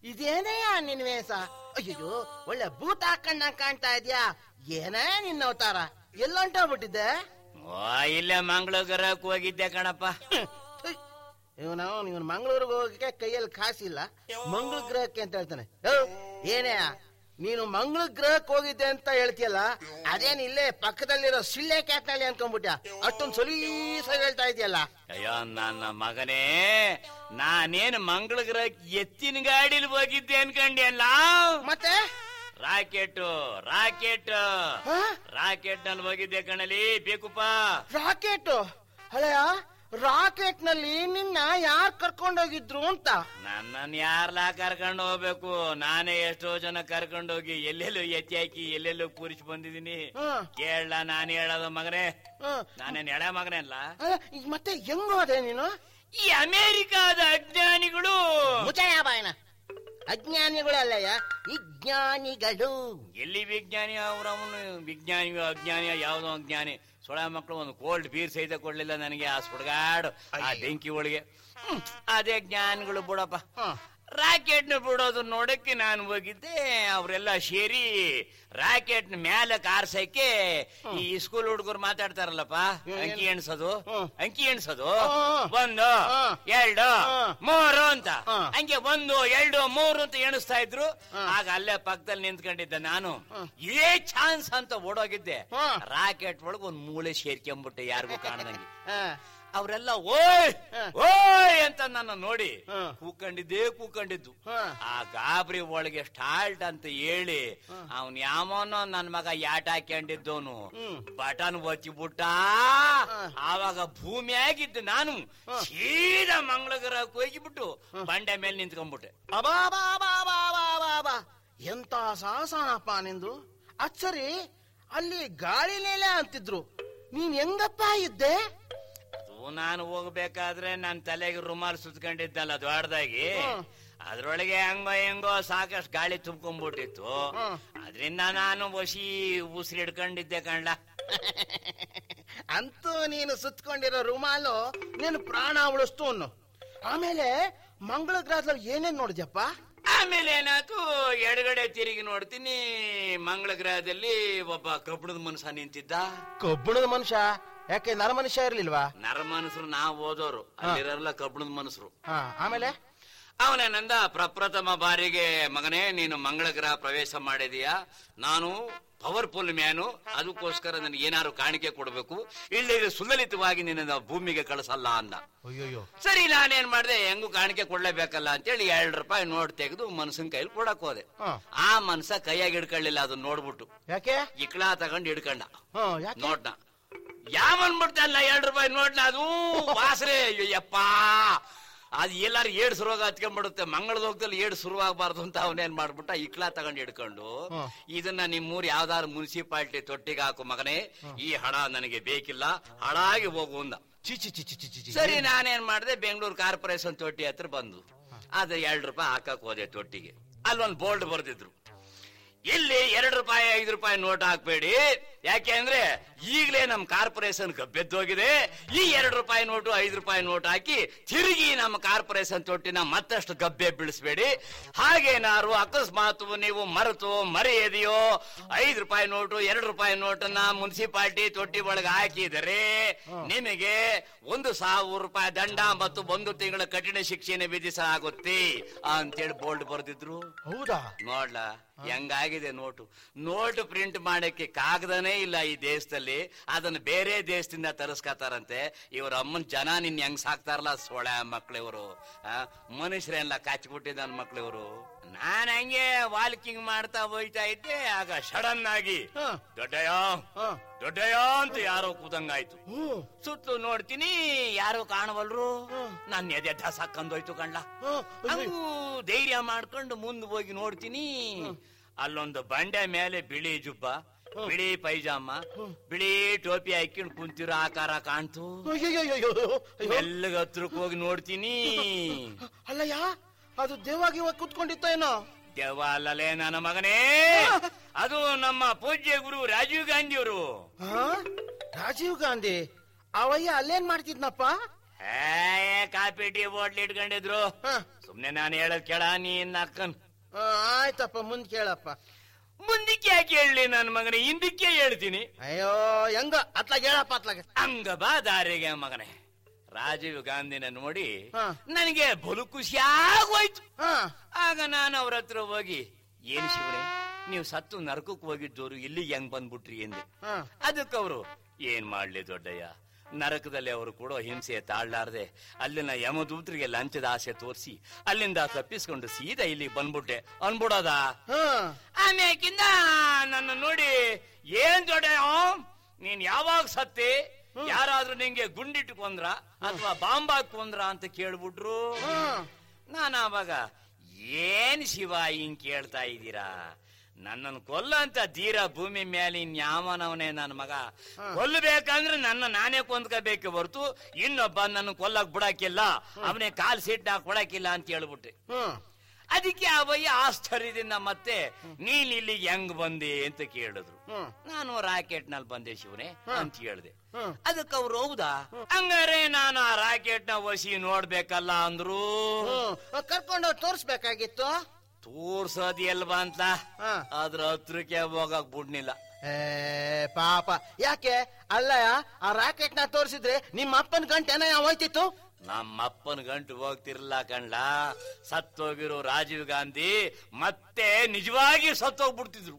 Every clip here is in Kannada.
ಇದೇನಯ್ಯ ನಿನ್ ವೇಷ ಅಯ್ಯೋ ಒಳ್ಳೆ ಬೂಟ್ ಹಾಕೊಂಡ ಕಾಣ್ತಾ ಇದ್ಯಾ ಏನೇ ನಿನ್ನ ಅವತಾರ ಎಲ್ಲೊಂಟೋಗ್ಬಿಟ್ಟಿದ್ದೆ ಓ ಇಲ್ಲೇ ಮಂಗಳೂರಕ್ಕೆ ಹೋಗಿದ್ದೆ ಕಣಪ್ಪ ಇವನು ಇವನು ಮಂಗಳೂರಿಗೆ ಹೋಗಕ್ಕೆ ಕೈಯಲ್ಲಿ ಕಾಸಿಲ್ಲ ಮಂಗಳ ಗ್ರಹಕ್ಕೆ ಅಂತ ಹೇಳ್ತಾನೆ ಏ, ಏನೇ ನೀನು ಮಂಗಳ ಗ್ರಹಕ್ಕೆ ಹೋಗಿದ್ದೆ ಅಂತ ಹೇಳ್ತೀಯಲ್ಲ ಅದೇನ್ ಇಲ್ಲೇ ಪಕ್ಕದಲ್ಲಿರೋ ಸಿಳ್ಳೆ ಕ್ಯಾಟ್ನಲ್ಲಿ ಅನ್ಕೊಂಡ್ಬಿಟ್ಟ ಅಷ್ಟೊಂದು ಸಲೀಸಾಗಿ ಹೇಳ್ತಾ ಇದೆಯಲ್ಲ ಅಯ್ಯೋ ನನ್ನ ಮಗನೇ ನಾನೇನು ಮಂಗಳ ಗ್ರಹಕ್ಕೆ ಎತ್ತಿನ ಗಾಡಿಲಿ ಹೋಗಿದ್ದೆ ಅನ್ಕಂಡ್ಯಲ್ಲ ಮತ್ತೆ ರಾಕೆಟ್ ರಾಕೆಟ್ ಹಾ? ರಾಕೆಟ್ ನಲ್ಲಿ ಹೋಗಿದ್ದೆ ಕಣಲಿ ಬೇಕುಪ್ಪ ರಾಕೆಟ್ ಹಳೆಯ ರಾಕೆಟ್ ನಲ್ಲಿ ನಿನ್ನ ಯಾರ್ ಕರ್ಕೊಂಡೋಗಿದ್ರು ಅಂತ ನನ್ನನ್ನು ಯಾರ್ಲಾ ಕರ್ಕೊಂಡು ಹೋಗ್ಬೇಕು ನಾನೇ ಎಷ್ಟೋ ಜನ ಕರ್ಕೊಂಡು ಹೋಗಿ ಎಲ್ಲೆಲ್ಲೋ ಎತ್ತಿ ಹಾಕಿ ಎಲ್ಲೆಲ್ಲೋ ಕೂರಿಸಿ ಬಂದಿದ್ದೀನಿ ಹ್ಮ್. ಕೇಳ ನಾನು ಹೇಳೋದು ಮಗನೇ ಹ್ಮ್. ನಾನೇನ್ ಎಳೆ ಮಗನೇ ಅಲ್ಲ ಅಲ್ಲ, ಈಗ ಮತ್ತೆ ಹೆಂಗ್ ಹೋದೆ ನೀನು ಈ ಅಮೆರಿಕಾದ ಅಜ್ಞಾನಿಗಳು ಮುಚ್ಚಯ್ಯ ಬಾಯನ ಅಜ್ಞಾನಿಗಳಲ್ಲಯ್ಯ ವಿಜ್ಞಾನಿಗಳು ಎಲ್ಲಿ ವಿಜ್ಞಾನಿ ಅವ್ರ ಅವನು ವಿಜ್ಞಾನಿ ಅಜ್ಞಾನಿ ಯಾವ್ದೋ ಅಜ್ಞಾನಿ ಸೊಳ ಮಕ್ಕಳು ಒಂದು ಕೋಲ್ಡ್ ಬೀರ್ ಸಹಿತ ಕೊಡ್ಲಿಲ್ಲ ನನಗೆ ಆ ಸುಡ್ಗಾಡು ಆ ಬೆಂಕಿ ಒಳಗೆ ಹ್ಮ್, ಅದೇ ಜ್ಞಾನಿಗಳು ಬಿಡಪ್ಪ ಹ್ಮ್. ರಾಕೆಟ್ ನ ಬಿಡೋದು ನೋಡಕ್ಕೆ ನಾನು ಹೋಗಿದ್ದೆ ಅವರೆಲ್ಲ ಸೇರಿ ರಾಕೆಟ್ ಮೇಲೆ ಕಾರ್ಸಕ್ಕೆ ಈ ಸ್ಕೂಲ್ ಹುಡುಗರು ಮಾತಾಡ್ತಾರಲ್ಲಪ್ಪ ಏನ್- ಅಂಕಿ ಎಣ್ಸೋದು ಹ್ಮ್. ಅಂಕಿ ಎಣ್ಸೋದು ಹ್ಮ್. ಒಂದು ಹ್ಮ್. ಎರಡು ಹ್ಮ್. ಮೂರು ಅಂತ ಹ್ಮ್. ಹಂಗೆ ಒಂದು ಎರಡು ಮೂರು ಅಂತ ಎಣಿಸ್ತಾ ಇದ್ರು ಆಗ ಅಲ್ಲೇ ಪಕ್ಕದಲ್ಲಿ ನಿಂತ್ಕೊಂಡಿದ್ದೆ ನಾನು ಇದೇ ಚಾನ್ಸ್ ಅಂತ ಓಡೋಗಿದ್ದೆ ಹ್ಮ್. ರಾಕೆಟ್ ಒಳಗೆ ಒಂದ್ ಮೂಳೆ ಸೇರ್ಕೊಂಡ್ಬಿಟ್ಟೆ ಯಾರಿಗೂ ಕಾಣದಂಗೆ ಹಾ. ಅವರೆಲ್ಲ ಓಯ್ ಹ್ಮ್. ಓಯ್ ಅಂತ ನನ್ನ ನೋಡಿ ಹ್ಮ್. ಕೂಕೊಂಡಿದ್ದೇ ಕೂಕೊಂಡಿದ್ದು ಹ್ಮ್. ಆ ಗಾಬರಿ ಒಳಗೆ ಸ್ಟಾರ್ಟ್ ಅಂತ ಹೇಳಿ ಅವನ್ ಯಾವನೋ ನನ್ ಮಗ ಯಾಟ ಹಾಕೊಂಡಿದ್ದವನು ಹ್ಮ್. ಬಟನ್ ಒತ್ತಿಬಿಟ್ಟ ಹ್ಮ್. ಆವಾಗ ಭೂಮಿ ಆಗಿದ್ದು ನಾನು ಸೀದಾ ಮಂಗಳಗ್ರಹಕ್ಕೆ ಹೋಗಿಬಿಟ್ಟು ಬಂಡೆ ಮೇಲೆ ನಿಂತ್ಕೊಂಡ್ಬಿಟ್ಟೆ ಅಬಾಬಾಬಾಬಾಬಾಬಾ. ಎಂತ ಸಾಹಸನಪ್ಪ ನಿಂದು ಅದ್ ಸರಿ ಅಲ್ಲಿ ಗಾಳಿ ನೆಲೆ ಅಂತಿದ್ರು ನೀನ್ ಹೆಂಗಪ್ಪ ಇದ್ದೆ ಅದು ನಾನು ಹೋಗ್ಬೇಕಾದ್ರೆ ನನ್ ತಲೆಗೆ ರುಮಾಲ್ ಸುತ್ಕೊಂಡಿದ್ದಲ್ಲ ದೊಡ್ಡದಾಗಿ ಹ್ಮ್. ಅದ್ರೊಳಗೆ ಹಂಗೋ ಹೆಂಗೋ ಸಾಕಷ್ಟು ಗಾಳಿ ತುಂಬ್ಕೊಂಡ್ಬಿಟ್ಟಿತ್ತು ಹ್ಮ್. ಅದರಿಂದ ನಾನು ವಸಿ ಉಸಿರು ಹಿಡ್ಕೊಂಡಿದ್ದೆ ಕಣ್ಲ ಅಂತೂ ನೀನು ಸುತ್ಕೊಂಡಿರೋ ರುಮಾಲು ನೀನು ಪ್ರಾಣ ಉಳಿಸ್ತು ಅನ್ನು ಆಮೇಲೆ ಮಂಗಳ ಗ್ರಹದಲ್ಲಿ ಏನೇನ್ ನೋಡಿದ್ಯಪ್ಪ ಆಮೇಲೆ ಏನಾಯ್ತು ಎಡಗಡೆ ತಿರುಗಿ ನೋಡ್ತೀನಿ ಮಂಗಳ ಗ್ರಹದಲ್ಲಿ ಒಬ್ಬ ಕಬ್ಬಣದ ಮನುಷ್ಯ ನಿಂತಿದ್ದ ಕಬ್ಬಣದ ಮನುಷ್ಯ ಯಾಕೆ ನರ ಮನುಷ್ಯ ಇರ್ಲಿಲ್ವಾ ನರ ಮನುಷ್ಯರು ನಾವು ಓದೋರು ಅಲ್ಲಿರಲ್ಲ ಕಬ್ಬಣದ ಮನುಷ್ಯರು ಹಾ ಆಮೇಲೆ ಅವನೇನಂದ ಪ್ರಪ್ರಥಮ ಬಾರಿಗೆ ಮಗನೇ ನೀನು ಮಂಗಳ ಗ್ರಹ ಪ್ರವೇಶ ಮಾಡಿದೀಯಾ ನಾನು ಪವರ್ಫುಲ್ ಮ್ಯಾನು ಅದಕ್ಕೋಸ್ಕರ ನನಗೆ ಏನಾದ್ರು ಕಾಣಿಕೆ ಕೊಡಬೇಕು ಇಲ್ಲದೆ ಸುಲಲಿತವಾಗಿ ನಿನ್ನ ಭೂಮಿಗೆ ಕಳಿಸಲ್ಲ ಅಂದ ಅಯ್ಯೋಯ್ಯೋ ಸರಿ ನಾನೇನ್ ಮಾಡ್ದೆ ಹೆಂಗು ಕಾಣಿಕೆ ಕೊಡ್ಲೇಬೇಕಲ್ಲ ಅಂತೇಳಿ ಎರಡು ರೂಪಾಯಿ ನೋಟ್ ತೆಗೆದು ಮನ್ಸನ್ ಕೈಲಿ ಕೊಡಕ್ ಹೋದೆ ಹಾ. ಆ ಮನ್ಸ ಕೈಯಾಗಿ ಹಿಡ್ಕೊಳ್ಳಿಲ್ಲ ಅದನ್ನ ನೋಡ್ಬಿಟ್ಟು ಯಾಕೆ ಇಕ್ಳಾ ತಗೊಂಡು ಹಿಡ್ಕೊಂಡ ಹ್ಮ್ ಯಾಕೆ ನೋಟ್ನ ಯಾವನ್ಬಿಡ್ತಲ್ಲ ಎರಡು ರೂಪಾಯಿ ನೋಟ್ನ ಅದು ವಾಸನೆ ಅಯ್ಯಪ್ಪ ಅದು ಎಲ್ಲಾರು ಏಡ್ ಶುರುವಾಗ ಹತ್ಕೊಂಡ್ಬಿಡುತ್ತೆ ಮಂಗಳದ ಹೋಗ್ದಲ್ಲಿ ಏಡ್ ಶುರುವಾಗಬಾರ್ದು ಅಂತ ಅವನೇನ್ ಮಾಡ್ಬಿಟ್ಟ ಇಕ್ಲಾ ತಗೊಂಡ್ ಹಿಡ್ಕೊಂಡು ಹ್ಮ್. ಇದನ್ನ ನಿಮ್ಮೂರ್ ಯಾವ್ದಾದ್ರು ಮುನ್ಸಿಪಾಲಿಟಿ ತೊಟ್ಟಿಗೆ ಹಾಕು ಮಗನೇ ಈ ಹಣ ನನಗೆ ಬೇಕಿಲ್ಲ ಹಾಳಾಗಿ ಹೋಗು ಅಂದ ಚಿ ಚಿ ಚಿ ಚಿ ಚಿ ಚಿ ಚಿ. ಸರಿ ನಾನೇನ್ ಮಾಡಿದೆ ಬೆಂಗಳೂರು ಕಾರ್ಪೊರೇಷನ್ ತೊಟ್ಟಿ ಹತ್ರ ಬಂದು ಆದ್ರೆ ಎರಡು ರೂಪಾಯಿ ಹಾಕಕ್ ಹೋದೆ ತೊಟ್ಟಿಗೆ ಅಲ್ಲೊಂದು ಬೋರ್ಡ್ ಬರ್ದಿದ್ರು ಇಲ್ಲಿ ಎರಡು ರೂಪಾಯಿ ಐದು ರೂಪಾಯಿ ನೋಟ್ ಹಾಕ್ಬೇಡಿ ಯಾಕೆ ಅಂದ್ರೆ ಈಗಲೇ ನಮ್ ಕಾರ್ಪೊರೇಷನ್ ಗಬ್ಬೆದ್ದೋಗಿದೆ ಈ ಎರಡು ರೂಪಾಯಿ ನೋಟು ಐದು ರೂಪಾಯಿ ನೋಟ್ ಹಾಕಿ ತಿರುಗಿ ನಮ್ಮ ಕಾರ್ಪೊರೇಷನ್ ತೊಟ್ಟಿನ ಮತ್ತಷ್ಟು ಗಬ್ಬೆ ಬೀಳಿಸ್ಬೇಡಿ ಹಾಗೇನಾರು ಅಕಸ್ಮಾತ್ ನೀವು ಮರೆತು ಮರೆಯದೆಯೋ ಐದು ರೂಪಾಯಿ ನೋಟು ಎರಡು ರೂಪಾಯಿ ನೋಟನ್ನ ಮುನ್ಸಿಪಾಲಿಟಿ ತೊಟ್ಟಿ ಒಳಗೆ ಹಾಕಿದರೆ ನಿಮಗೆ ಒಂದು ಸಾವಿರ ರೂಪಾಯಿ ದಂಡ ಮತ್ತು ಒಂದು ತಿಂಗಳ ಕಠಿಣ ಶಿಕ್ಷೆಯನ್ನು ವಿಧಿಸಲಾಗುತ್ತೆ ಅಂತೇಳಿ ಬೋರ್ಡ್ ಬರೆದಿದ್ರು ಹೌದಾ ನೋಡ್ಲ ಹೆಂಗಾಗಿದೆ ನೋಟು ನೋಟು ಪ್ರಿಂಟ್ ಮಾಡಕ್ಕೆ ಕಾಗದನೇ ಇಲ್ಲ ಈ ದೇಶದಲ್ಲಿ ಅದನ್ನ ಬೇರೆ ದೇಶದಿಂದ ತರಿಸ್ಕತಾರಂತೆ ಇವ್ರ ಅಮ್ಮನ್ ಜನ ನಿನ್ ಹೆಂಗ್ ಸಾಕ್ತಾರಲ್ಲ ಸೊಳೆ ಮಕ್ಳಿವರು ಮನುಷ್ಯರೆಲ್ಲ ಕಾಚಿಬಿಟ್ಟಿದ್ದ ನನ್ನ ಮಕ್ಳಿವರು ನಾನ್ ಹಂಗೆ ವಾಲ್ಕಿಂಗ್ ಮಾಡ್ತಾ ಹೋಯ್ತಾ ಇದ್ದೆ ಆಗ ಸಡನ್ ಆಗಿ ಹ. ದೊಡ್ಡಯ್ಯ ಹ. ದೊಡ್ಡಯ್ಯ ಅಂತ ಯಾರೋ ಕೂದಂಗಾಯ್ತು ಹ್ಮ್ ಸುತ್ತಲೂ ನೋಡ್ತೀನಿ ಯಾರು ಕಾಣವಲ್ರು ನನ್ನ ಎದೆ ದಸ ಕಂದೋಯ್ತು ಕಣ್ಲ ಹ್ಮ್. ಹಂಗೂ ಧೈರ್ಯ ಮಾಡ್ಕೊಂಡು ಮುಂದೆ ಹೋಗಿ ನೋಡ್ತೀನಿ ಅಲ್ಲೊಂದು ಬಂಡೆ ಮೇಲೆ ಬಿಳಿ ಜುಬ್ಬ ಬಿಳಿ ಪೈಜಾಮ ಬಿಳಿ ಟೋಪಿ ಹಾಕೊಂಡು ಕುಂತಿರೋ ಆಕಾರ ಕಾಣ್ತು ಅಯ್ಯಯ್ಯಯ್ಯೋ. ಅಯ್ಯೋ. ಮೆಲ್ಲಗ ಹತ್ರಕ್ ಹೋಗಿ ನೋಡ್ತೀನಿ ಅಲ್ಲಯ್ಯ ಅದು ದೇವಾಗಿ ಇವಾಗ ಕೂತ್ಕೊಂಡಿತ್ತ ಏನೋ ದೆವ್ವ ಅಲ್ಲಲೇ ನನ್ನ ಮಗನೇ ಅದು ನಮ್ಮ ಪೂಜ್ಯ ಗುರು ರಾಜೀವ್ ಗಾಂಧಿ ಅವರು ಹಾ? ರಾಜೀವ್ ಗಾಂಧಿ ಅವಯ್ಯ ಅಲ್ಲೇನ್ ಮಾಡ್ತಿದ್ನಪ್ಪ ಏ ಕಾಪಿ ಟೀ ಬಾಟ್ಲಿ ಇಟ್ಕೊಂಡಿದ್ರು ಹ, ಸುಮ್ನೆ ನಾನು ಹೇಳದ್ ಕೇಳ ನೀನ್ ಅಕ್ಕನ್ ಆ, ಆಯ್ತಪ್ಪ ಮುಂದ್ ಕೇಳಪ್ಪ ಮುಂದಕ್ಕೆ ಯಾಕೆ ಹೇಳಲಿ ನನ್ನ ಮಗನೇ ಹಿಂದಕ್ಕೆ ಹೇಳ್ತೀನಿ ಅಯ್ಯೋ ಹೆಂಗ ಅತ್ಲಾಗ ಹೇಳಪ್ಪ ಅತ್ಲಾಗ ಹಂಗ ಬಾ ದಾರಿಗೆ ಮಗನೇ ರಾಜೀವ್ ಗಾಂಧಿನ ನೋಡಿ ಹ. ನನಗೆ ಬಲು ಖುಷಿ ಆಗೋಯ್ತು ಹಾ ಆಗ ನಾನು ಅವ್ರ ಹತ್ರ ಹೋಗಿ ಏನ್ ಶಿವನೇ ನೀವು ಸತ್ತು ನರಕಕ್ಕೆ ಹೋಗಿದ್ದೋರು ಇಲ್ಲಿಗೆ ಹೆಂಗ್ ಬಂದ್ಬಿಟ್ರಿ ಎಂದೆ ಹಾ ಅದಕ್ಕೆ ಅವರು ಏನ್ ಮಾಡ್ಲಿ ದೊಡ್ಡಯ್ಯ ನರಕದಲ್ಲಿ ಅವರು ಕೊಡೋ ಹಿಂಸೆ ತಾಳ್ಲಾರ್ದೆ ಅಲ್ಲಿನ ಯಮದೂತರಿಗೆ ಲಂಚದ ಆಸೆ ತೋರಿಸಿ ಅಲ್ಲಿಂದ ತಪ್ಪಿಸ್ಕೊಂಡು ಸೀದಾ ಇಲ್ಲಿಗೆ ಬಂದ್ಬಿಟ್ಟೆ ಅನ್ಬಿಡೋದ ಹಾ ಆಮ್ಯಾಕಿಂದ ನನ್ನ ನೋಡಿ ಏನ್ ದೊಡ್ಡಯ್ಯ ನೀನ್ ಯಾವಾಗ ಸತ್ತೆ ಯಾರಾದ್ರೂ ನಿಂಗೆ ಗುಂಡಿಟ್ಟು ಕೊಂದ್ರ ಅಥವಾ ಬಾಂಬ್ ಹಾಕ್ ಕೊಂದ್ರ ಅಂತ ಕೇಳ್ಬಿಟ್ರು ಹಾ ನಾನು ಆವಾಗ ಏನ್ ಶಿವ ಹಿಂಗ್ ಕೇಳ್ತಾ ಇದ್ದೀರಾ ನನ್ನನ್ನು ಕೊಲ್ಲ ಅಂತ ಧೀರ ಭೂಮಿ ಮೇಲೆ ಇನ್ಯಾವನವನೇ ನನ್ನ ಮಗ ಕೊಲ್ಲಬೇಕಂದ್ರೆ ನನ್ನ ನಾನೇ ಕೊಂದ್ಕೋಬೇಕು ಹೊರತು ಇನ್ನೊಬ್ಬ ನನ್ನ ಕೊಲ್ಲಕ್ ಬಿಡಕ್ಕಿಲ್ಲ ಅವನೇ ಕಾಲ್ ಸೀಟ್ ಹಾಕ್ ಬಿಡಕ್ಕಿಲ್ಲ ಅಂತ ಹೇಳ್ಬಿಟ್ಟೆ ಹ್ಮ್ ಅದಕ್ಕೆ ಆ ಬಯ್ಯ ಆಶ್ಚರ್ಯದಿಂದ ಮತ್ತೆ ನೀನ್ ಇಲ್ಲಿಗೆ ಹೆಂಗ್ ಬಂದೆ ಅಂತ ಕೇಳಿದ್ರು ಹ್ಮ್ ನಾನು ರಾಕೆಟ್ ನಲ್ಲಿ ಬಂದೆ ಶಿವನೇ ಅಂತ ಹೇಳ್ದೆ ಹ್ಮ್. ಅದಕ್ಕೆ ಅವ್ರು ಹೌದಾ ಹಂಗಾರೆ ನಾನು ಆ ರಾಕೆಟ್ ನ ವಸಿ ನೋಡ್ಬೇಕಲ್ಲ ಅಂದ್ರು ಹ್ಮ್ ಕರ್ಕೊಂಡು ತೋರ್ಸ್ಬೇಕಾಗಿತ್ತು ತೋರ್ಸೋದ್ ಎಲ್ವಾ ಅಂತ ಹಾ. ಅದ್ರ ಹತ್ರಕ್ಕೆ ಹೋಗಕ್ ಬಿಡ್ನಿಲ್ಲ ಏ ಪಾಪ ಯಾಕೆ ಅಲ್ಲ ಆ ರಾಕೆಟ್ ನ ತೋರಿಸಿದ್ರೆ ನಿಮ್ಮ ಅಪ್ಪನ ಗಂಟೆನ ಹೋಯ್ತಿತ್ತು ನಮ್ಮ ಅಪ್ಪನ ಗಂಟು ಹೋಗ್ತಿರ್ಲಿಲ್ಲ ಕಣ್ಲ ಸತ್ತೋಗಿರೋ ರಾಜೀವ್ ಗಾಂಧಿ ಮತ್ತೆ ನಿಜವಾಗಿ ಸತ್ತೋಗ್ಬಿಡ್ತಿದ್ರು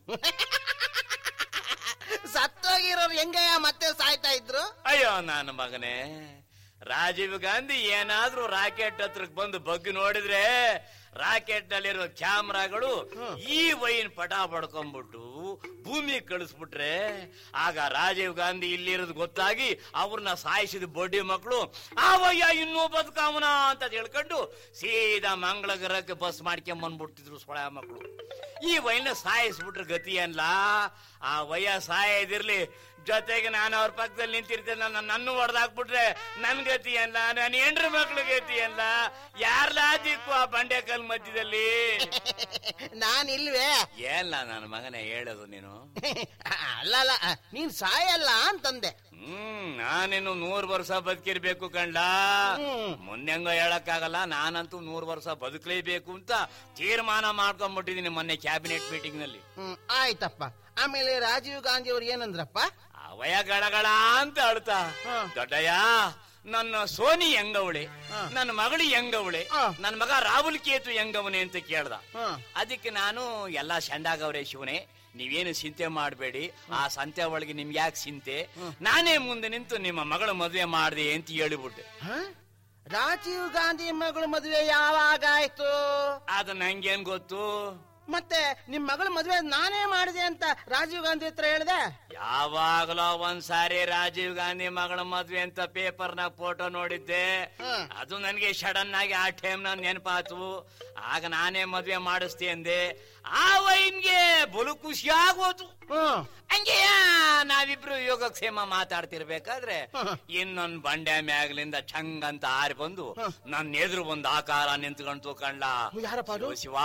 ಸತ್ತೋಗಿರೋರು ಹೆಂಗಯ್ಯ ಮತ್ತೆ ಸಾಯ್ತಾ ಇದ್ರು ಅಯ್ಯೋ ನನ್ನ ಮಗನೇ ರಾಜೀವ್ ಗಾಂಧಿ ಏನಾದ್ರೂ ರಾಕೆಟ್ ಹತ್ರಕ್ ಬಂದು ಬಗ್ಗಿ ನೋಡಿದ್ರೆ ರಾಕೆಟ್ ನಲ್ಲಿರೋ ಕ್ಯಾಮ್ರಾಗಳು ಈ ವೈನ್ ಪಟ ಪಡ್ಕೊಂಡ್ಬಿಟ್ಟು ಭೂಮಿ ಕಳಿಸ್ಬಿಟ್ರೆ ಆಗ ರಾಜೀವ್ ಗಾಂಧಿ ಇಲ್ಲಿರೋದು ಗೊತ್ತಾಗಿ ಅವ್ರನ್ನ ಸಾಯಿಸಿದ ಬಡ್ಡಿ ಮಕ್ಕಳು ಆವಯ್ಯ ಇನ್ನೂ ಬದುಕಾವನ ಅಂತ ತಿಳ್ಕೊಂಡು ಸೀದಾ ಮಂಗಳ ಗ್ರಹಕ್ಕೆ ಬಸ್ ಮಾಡ್ಕೊಂಡ್ ಬಂದ್ಬಿಡ್ತಿದ್ರು ಸೊಳ ಮಕ್ಕಳು ಈ ವೈನ ಸಾಯಿಸ್ಬಿಟ್ರೆ ಗತಿ ಅನ್ಲ ಆ ವಯ್ಯ ಸಾಯದಿರ್ಲಿ ಜೊತೆಗೆ ನಾನು ಅವ್ರ ಪಕ್ಕದಲ್ಲಿ ನಿಂತಿರ್ತೇನೆ ನನ್ನ ನನ್ನ ಹೊಡೆದಾಕ್ಬಿಟ್ರೆ ನನ್ ಗತಿ ಅಲ್ಲ ನನ್ನ ಹೆಂಡ್ರ ಮಕ್ಳು ಗತಿ ಅಲ್ಲ ಯಾರ್ಲಾ ದಿಕ್ಕು ಆ ಬಂಡೆಕಲ್ ಮಧ್ಯದಲ್ಲಿ ನಾನ್ ಇಲ್ವೇ ಏಲ್ಲ ನನ್ನ ಮಗನೇ ಹೇಳೋದು ನೀನು ಅಲ್ಲ ಅಲ್ಲ ನೀನ್ ಸಾಯಲ್ಲ ಅಂತಂದೆ ಹ್ಮ್ ನಾನಿನ್ನು ನೂರ್ ವರ್ಷ ಬದುಕಿರ್ಬೇಕು ಕಂಡ ಹ್ಮ್. ಮುಂದೆಂಗೋ ಹೇಳಕ್ಕಾಗಲ್ಲ ನಾನಂತೂ ನೂರ್ ವರ್ಷ ಬದುಕಲೇಬೇಕು ಅಂತ ತೀರ್ಮಾನ ಮಾಡ್ಕೊಂಡ್ಬಿಟ್ಟಿದೀನಿ ಮೊನ್ನೆ ಕ್ಯಾಬಿನೆಟ್ ಮೀಟಿಂಗ್ ನಲ್ಲಿ ಹ್ಮ್ ಆಯ್ತಪ್ಪ ಆಮೇಲೆ ರಾಜೀವ್ ಗಾಂಧಿ ಅವ್ರು ಏನಂದ್ರಪ್ಪ ಅವಯ ಗಳಗಳ ಅಂತ ಅಳ್ತಾ ಹಾ. ದೊಡ್ಡಯ್ಯ ನನ್ನ ಸೋನಿ ಹೆಂಗವಳೆ ಹಾ. ನನ್ನ ಮಗಳು ಹೆಂಗವಳೆ ಹಾ. ನನ್ನ ಮಗ ರಾಹುಲ್ ಕೇತು ಹೆಂಗವನೆ ಅಂತ ಕೇಳ್ದ ಹಾ ಅದಕ್ಕೆ ನಾನು ಎಲ್ಲಾ ಶಂಡಾಗವ್ರೆ ಶಿವನೇ ನೀವೇನು ಚಿಂತೆ ಮಾಡಬೇಡಿ ಆ ಸಂತೆ ಒಳಗೆ ನಿಮ್ಗೆ ಯಾಕೆ ಚಿಂತೆ ನಾನೇ ಮುಂದೆ ನಿಂತು ನಿಮ್ಮ ಮಗಳ ಮದುವೆ ಮಾಡಿದೆ ಅಂತ ಹೇಳಿಬಿಟ್ಟೆ ಹ? ರಾಜೀವ್ ಗಾಂಧಿ ಮಗಳು ಮದುವೆ ಯಾವಾಗ ಆಯ್ತು ಅದ ನಂಗೇನ್ ಗೊತ್ತು ಮತ್ತೆ ನಿಮ್ ಮಗಳ ಮದುವೆ ನಾನೇ ಮಾಡಿದೆ ಅಂತ ರಾಜೀವ್ ಗಾಂಧಿ ಹತ್ರ ಹೇಳ್ದೆ ಯಾವಾಗಲೋ ಒಂದ್ಸಾರಿ ರಾಜೀವ್ ಗಾಂಧಿ ಮಗಳ ಮದ್ವೆ ಅಂತ ಪೇಪರ್ನಾಗ ಫೋಟೋ ನೋಡಿದ್ದೆ ಹ. ಅದು ನನಗೆ ಸಡನ್ ಆಗಿ ಆ ಟೈಮ್ ನ ನೆನಪಾತು ಆಗ ನಾನೇ ಮದ್ವೆ ಮಾಡಿಸ್ತೆ ಅಂದೆ ಆ ವೈನ್ಗೆ ಬಲು ಖುಷಿ ಆಗೋತು ಹ್ಮ್ ಹಂಗೆ ನಾವಿಬ್ರು ಯೋಗಕ್ಷೇಮ ಮಾತಾಡ್ತಿರ್ಬೇಕಾದ್ರೆ ಇನ್ನೊಂದ್ ಬಂಡೆ ಮ್ಯಾಗ್ಲಿಂದ ಚಂಗ್ ಅಂತ ಹಾರಿ ಬಂದು ನನ್ನ ಎದುರು ಒಂದು ಆಕಾರ ನಿಂತ್ಕೊಂತು ಕಂಡ ಯಾರಪ್ಪ ಅದು? ಶಿವ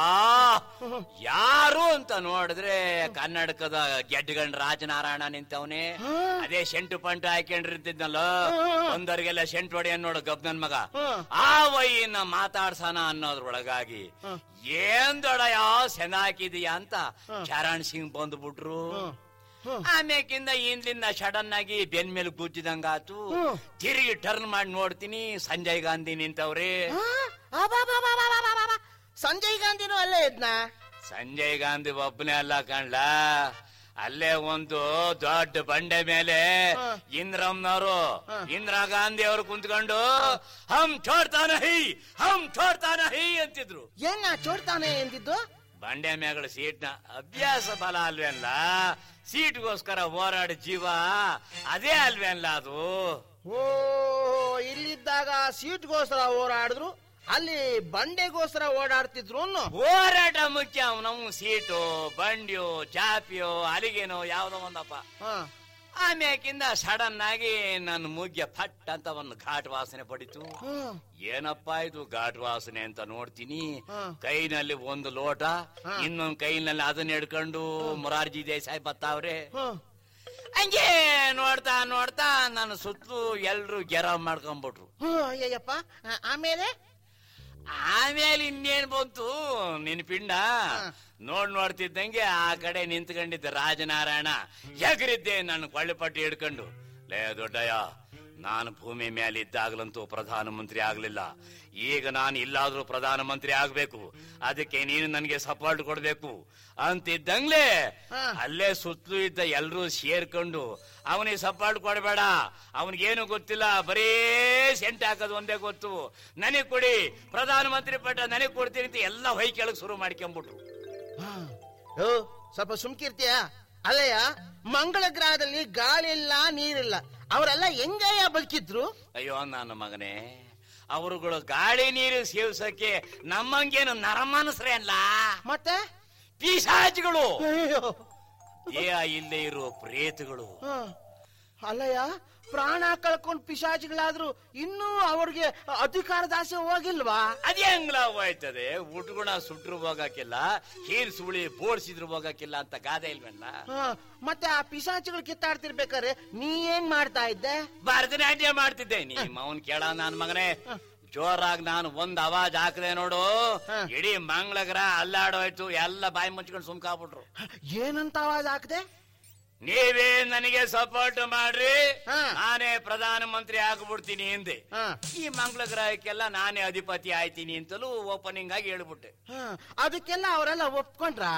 ಯಾರು ಅಂತ ನೋಡಿದ್ರೆ ಕನ್ನಡಕದ ಗೆಡ್ಗಂಡ್ ರಾಜನಾರಾಯಣ ನಿಂತವನೇ ಅದೇ ಸೆಂಟು ಪಂಟು ಹಾಕೊಂಡಿರ್ತಿದ್ನಲ್ಲ ಒಂದರಿಗೆಲ್ಲ ಸೆಂಟ್ ಹೊಡೆಯನ್ ನೋಡು ಗಬ್ನನ್ ಮಗ ಹ್ಮ್. ಆ ವೈನ ಮಾತಾಡ್ಸನ ಅನ್ನೋದ್ರೊಳಗಾಗಿ ಏನ್ ದೊಡಯ ಸೆನಾಕಿದೀಯ ಅಂತ ಚರಣ್ ಸಿಂಗ್ ಬಂದ್ಬಿಟ್ರು ಹ್ಮ್. ಆಮ್ಯಾಕಿಂದ ಹಿಂದ್ಲಿಂದ ಸಡನ್ ಆಗಿ ಬೆನ್ ಮೇಲೆ ಗುಜ್ಜಿದಂಗಾತು ಹ್ಮ್. ತಿರುಗಿ ಟರ್ನ್ ಮಾಡಿ ನೋಡ್ತೀನಿ ಸಂಜಯ್ ಗಾಂಧಿ ನಿಂತವ್ರೆ ಆ? ಅಬಾಬಾಬಾಬಾಬಾಬಾಬಾ. ಸಂಜಯ್ ಗಾಂಧಿನೂ ಅಲ್ಲೇ ಇದ್ನ ಸಂಜಯ್ ಗಾಂಧಿ ಒಬ್ಬನೇ ಅಲ್ಲ ಕಣ್ಲ ಅಲ್ಲೇ ಒಂದು ದೊಡ್ಡ ಬಂಡೆ ಮೇಲೆ ಹ. ಇಂದ್ರಮ್ನವರು ಹ. ಇಂದಿರಾ ಗಾಂಧಿ ಅವರು ಕುಂತ್ಕೊಂಡು ಹಮ್ ಛೋಡ್ತಾನ ಹೈ ಹಮ್ ಛೋಡ್ತಾನ ಹೈ ಅಂತಿದ್ರು ಏನ ಚೋಡ್ತಾನೆ ಎಂದಿದ್ದು ಬಂಡೆ ಮ್ಯಾಗಳ ಸೀಟ್ನ ಅಭ್ಯಾಸ ಬಲ ಅಲ್ವೇನ್ಲ ಸೀಟ್ಗೋಸ್ಕರ ಹೋರಾಡ ಜೀವ ಅದೇ ಅಲ್ವೇನ್ಲ ಅದು ಓ ಇಲ್ಲಿದ್ದಾಗ ಸೀಟ್ಗೋಸ್ಕರ ಓಡಾಡಿದ್ರು ಅಲ್ಲಿ ಬಂಡೆಗೋಸ್ಕರ ಓಡಾಡ್ತಿದ್ರು ಅನ್ನೋ. ಹೋರಾಟ ಮುಖ್ಯ ನಮ್ಮ ಸೀಟು ಬಂಡಿಯೋ ಚಾಪಿಯೋ ಅಲಿಗೆನೋ ಯಾವ್ದೋ ಒಂದಪ್ಪ ಹ. ಆಮ್ಯಾಕಿಂದ ಸಡನ್ ಆಗಿ ನನ್ನ ಮುಗ್ಯ ಫಟ್ ಅಂತ ಒಂದು ಘಾಟ್ ವಾಸನೆ ಪಡಿತು ಹ್ಮ್. ಏನಪ್ಪಾ ಇದು ಘಾಟ್ ವಾಸನೆ ಅಂತ ನೋಡ್ತೀನಿ ಹ. ಕೈನಲ್ಲಿ ಒಂದು ಲೋಟ ಹ. ಇನ್ನೊಂದ್ ಕೈನಲ್ಲಿ ಅದನ್ನ ಹಿಡ್ಕೊಂಡು ಮೊರಾರ್ಜಿ ದೇಸಾಯಿ ಬತ್ತಾವ್ರೆ ಹ್ಮ್. ಹಂಗೆ ನೋಡ್ತಾ ನೋಡ್ತಾ ನನ್ನ ಸುತ್ತಲೂ ಎಲ್ರು ಗೆರ ಮಾಡ್ಕೊಂಡ್ಬಿಟ್ರು ಹ್ಮ್, ಅಯ್ಯಯ್ಯಪ್ಪ ಆ, ಆಮೇಲೆ ಆಮೇಲೆ ಇನ್ನೇನ್ ಬಂತು ನಿನ್ ಪಿಂಡ ಹಾ. ನೋಡ್ ನೋಡ್ತಿದ್ದಂಗೆ ಆ ಕಡೆ ನಿಂತ್ಕೊಂಡಿದ್ದ ರಾಜನಾರಾಯಣ ಎಗರಿದ್ದೆ ನನ್ನ ಕೊಳ್ಳಿಪಟ್ಟಿ ಹಿಡ್ಕೊಂಡು ಲೇ ದೊಡ್ಡಯ್ಯ ನಾನು ಭೂಮಿ ಮೇಲೆ ಇದ್ದಾಗಲಂತೂ ಪ್ರಧಾನಮಂತ್ರಿ ಆಗ್ಲಿಲ್ಲ ಈಗ ನಾನು ಇಲ್ಲಾದ್ರೂ ಪ್ರಧಾನಮಂತ್ರಿ ಆಗ್ಬೇಕು ಅದಕ್ಕೆ ನೀನು ನನಗೆ ಸಪೋರ್ಟ್ ಕೊಡ್ಬೇಕು ಅಂತಿದ್ದಂಗ್ಲೆ ಹಾ. ಅಲ್ಲೇ ಸುತ್ತಲೂ ಇದ್ದ ಎಲ್ರೂ ಸೇರ್ಕೊಂಡು ಅವನಿಗೆ ಸಪೋರ್ಟ್ ಕೊಡಬೇಡ ಅವನಿಗೇನು ಗೊತ್ತಿಲ್ಲ ಬರೀ ಸೆಂಟ್ ಹಾಕೋದು ಒಂದೇ ಗೊತ್ತು ನನಗ್ ಕೊಡಿ ಪ್ರಧಾನಮಂತ್ರಿ ಪಟ್ಟ ನನಗ್ ಕೊಡ್ತೀನಿ ಅಂತ ಎಲ್ಲ ಹೊಯ್ಕೆಳಗ್ ಶುರು ಮಾಡ್ಕೊಂಬಿಟ್ರು ಹಾ. ಓ ಸ್ವಲ್ಪ ಸುಮ್ಕಿರ್ತೀಯ ಅಲ್ಲಯ್ಯ ಮಂಗಳ ಗ್ರಹದಲ್ಲಿ ಗಾಳಿ ಇಲ್ಲ ನೀರಿಲ್ಲ ಅವರೆಲ್ಲ ಹೆಂಗಯ್ಯ ಬದುಕಿದ್ರು ಅಯ್ಯೋ ನನ್ನ ಮಗನೇ ಅವರುಗಳು ಗಾಳಿ ನೀರು ಸೇವಿಸಕ್ಕೆ ನಮ್ಮಂಗೇನು ನರಮನಸ್ರೇ ಅಲ್ಲ ಮತ್ತೆ ಪಿಶಾಚಿಗಳು ಅಯ್ಯೋ ದೇಹ ಇಲ್ಲೇ ಇರೋ ಪ್ರೇತಗಳು ಹಾ. ಅಲ್ಲಯ್ಯ ಪ್ರಾಣ ಕಳ್ಕೊಂಡ್ ಪಿಶಾಚಿಗಳಾದ್ರು ಇನ್ನೂ ಅವ್ರಿಗೆ ಅಧಿಕಾರದ ಆಸೆ ಹೋಗಿಲ್ವಾ ಅದೇ ಹೆಂಗ್ಲ ಹೋಯ್ತದೆ ಉಟ್ಗುಣ ಸುಟ್ರು ಹೋಗಕ್ಕಿಲ್ಲ ಹೀರ್ ಸುಳಿ ಬೋಡ್ಸಿದ್ರು ಹೋಗಕ್ಕಿಲ್ಲ ಅಂತ ಗಾದೆ ಇಲ್ವಲ್ಲ ಹಾ. ಮತ್ತೆ ಆ ಪಿಶಾಚಿಗಳು ಕಿತ್ತಾಡ್ತಿರ್ಬೇಕಾರೆ ನೀ ಏನ್ ಮಾಡ್ತಾ ಇದ್ದೆ ಭರತನಾಟ್ಯ ಮಾಡ್ತಿದ್ದೆ ನೀ ಅವನ್ ಕೇಳ ನನ್ ಮಗನೇ ಜೋರಾಗಿ ನಾನು ಒಂದ್ ಅವಾಜ್ ಹಾಕದೆ ನೋಡು ಹ. ಇಡೀ ಮಂಗಳಗ್ರ ಅಲ್ಲಾಡೋಯ್ತು ಎಲ್ಲ ಬಾಯಿ ಮುಚ್ಕೊಂಡು ಸುಮ್ಕಾಬಿಟ್ರು ಏನಂತ ಆವಾಜ್ ಹಾಕ್ದೆ ನೀವೇ ನನಗೆ ಸಪೋರ್ಟ್ ಮಾಡ್ರಿ ಹ. ನಾನೇ ಪ್ರಧಾನಮಂತ್ರಿ ಆಗ್ಬಿಡ್ತೀನಿ ಹಿಂದೆ ಹಾ. ಈ ಮಂಗಳ ಗ್ರಹಕ್ಕೆಲ್ಲ ನಾನೇ ಅಧಿಪತಿ ಆಯ್ತೀನಿ ಅಂತಲೂ ಓಪನಿಂಗ್ ಆಗಿ ಹೇಳ್ಬಿಟ್ಟೆ ಹಾ. ಅದಕ್ಕೆಲ್ಲ ಅವರೆಲ್ಲ ಒಪ್ಕೊಂಡ್ರಾ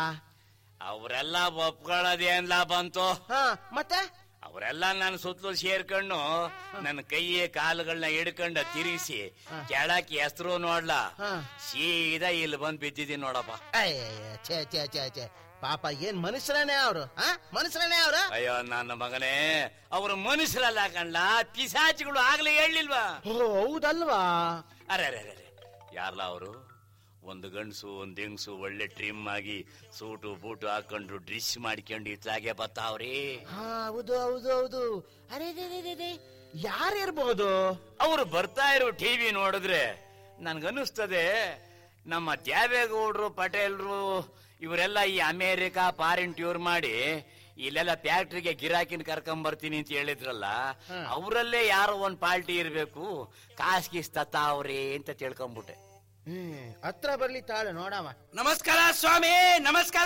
ಅವರೆಲ್ಲ ಒಪ್ಕೊಳ್ಳೋದೇನ್ಲ ಬಂತು ಹಾ ಮತ್ತೆ ಅವರೆಲ್ಲ ನನ್ನ ಸುತ್ತಲೂ ಸೇರ್ಕೊಂಡು ನನ್ನ ಕೈಯೇ ಕಾಲುಗಳನ್ನ ಹಿಡ್ಕೊಂಡ ತಿರುಗಿಸಿ ಕೆಳಕ್ಕೆ ಹೆಸರು ನೋಡ್ಲಾ ಹಾ. ಸೀದಾ ಇಲ್ಲಿ ಬಂದ್ ಬಿದ್ದಿದ್ದೀನಿ ನೋಡಪ್ಪ ಅಯ್ಯಯ್ಯ, ಛೇ ಛೇ ಛೇ ಛೇ ಪಾಪ ಏನ್ ಮನುಷ್ಯರನೇ ಅವರು ಮನುಷ್ಯರನೇ ಅವರು ಅಯ್ಯೋ ನನ್ನ ಮಗನೇ ಅವರು ಮನುಷ್ಯರಲ್ಲ ಕಂಡ್ಲ ಪಿಸಾಚಿಗಳು ಆಗ್ಲೇ ಹೇಳಿಲ್ವಾ ಓ ಹೌದಲ್ವಾ ಅರೆ ಅರೆ ಅರೆ ಯಾರಲ್ಲ ಅವರು ಒಂದು ಗಂಡಸು ಒಂದು ಹೆಂಗಸು ಒಳ್ಳೆ ಟ್ರಿಮ್ ಆಗಿ ಸೂಟು ಬೂಟು ಹಾಕೊಂಡು ಡ್ರಿಸ್ ಮಾಡ್ಕೊಂಡು ಇತ್ಲಾಗೆ ಬತ್ತಾವ್ರಿ ಹಾ ಹೌದು ಹೌದು ಹೌದು ಅರೆ ರೇ, ರೇ, ರೇ, ರೇ. ಯಾರಿರ್ಬೋದು ಅವರು ಬರ್ತಾ ಇರೋ ಟಿವಿ ನೋಡಿದ್ರೆ ನನ್ಗನ್ನಿಸ್ತದೆ ನಮ್ಮ ದ್ಯಾವೇಗೌಡರು ಪಟೇಲ್ರು ಇವರೆಲ್ಲ ಈ ಅಮೇರಿಕಾ ಫಾರಿನ್ ಟೂರ್ ಮಾಡಿ ಇಲ್ಲೆಲ್ಲ ಫ್ಯಾಕ್ಟ್ರಿಗೆ ಗಿರಾಕಿನ ಕರ್ಕೊಂಡ್ ಬರ್ತೀನಿ ಅಂತ ಹೇಳಿದ್ರಲ್ಲ ಅವರಲ್ಲೇ ಯಾರೋ ಒಂದ್ ಪಾರ್ಟಿ ಇರ್ಬೇಕು ಕಾಸ್ಗಿಸ್ತವ್ರಿ ಅಂತ ತಿಳ್ಕೊಂಬಿಟ್ಟೆ ಹ್ಮ್ ಹತ್ರ ಬರ್ಲಿ ತಾಳು ನೋಡವ ನಮಸ್ಕಾರ ಸ್ವಾಮಿ ನಮಸ್ಕಾರ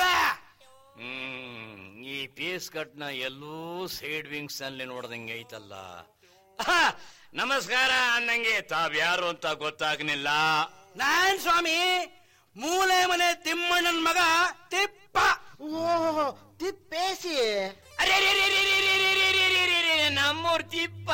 ಹ್ಮ್ ಈ ಪೀಸ್ ಕಟ್ನ ಎಲ್ಲೂ ಸೈಡ್ ವಿಂಗ್ಸ್ ನಲ್ಲಿ ನೋಡ್ದಂಗೆ ಐತಲ್ಲ ಆಹಾ, ನಮಸ್ಕಾರ ಅನ್ನಂಗೆ ತಾವ್ಯಾರು ಅಂತ ಗೊತ್ತಾಗ್ನಿಲ್ಲ ನಾನ್ ಸ್ವಾಮಿ ಮೂಲೆ ಮನೆ ತಿಮ್ಮಣ್ಣನ್ ಮಗ ತಿಪ್ಪ ಓ ತಿಪ್ಪೇಸಿ ಅರೆ ಅರೆ, ಅರೆ, ಅರೆ, ಅರೆ, ಅರೆ, ಅರೆ, ಅರೆ, ಅರೆ, ಅರೆ, ಅರೆ, ನಮ್ಮೂರ್ ತಿಪ್ಪ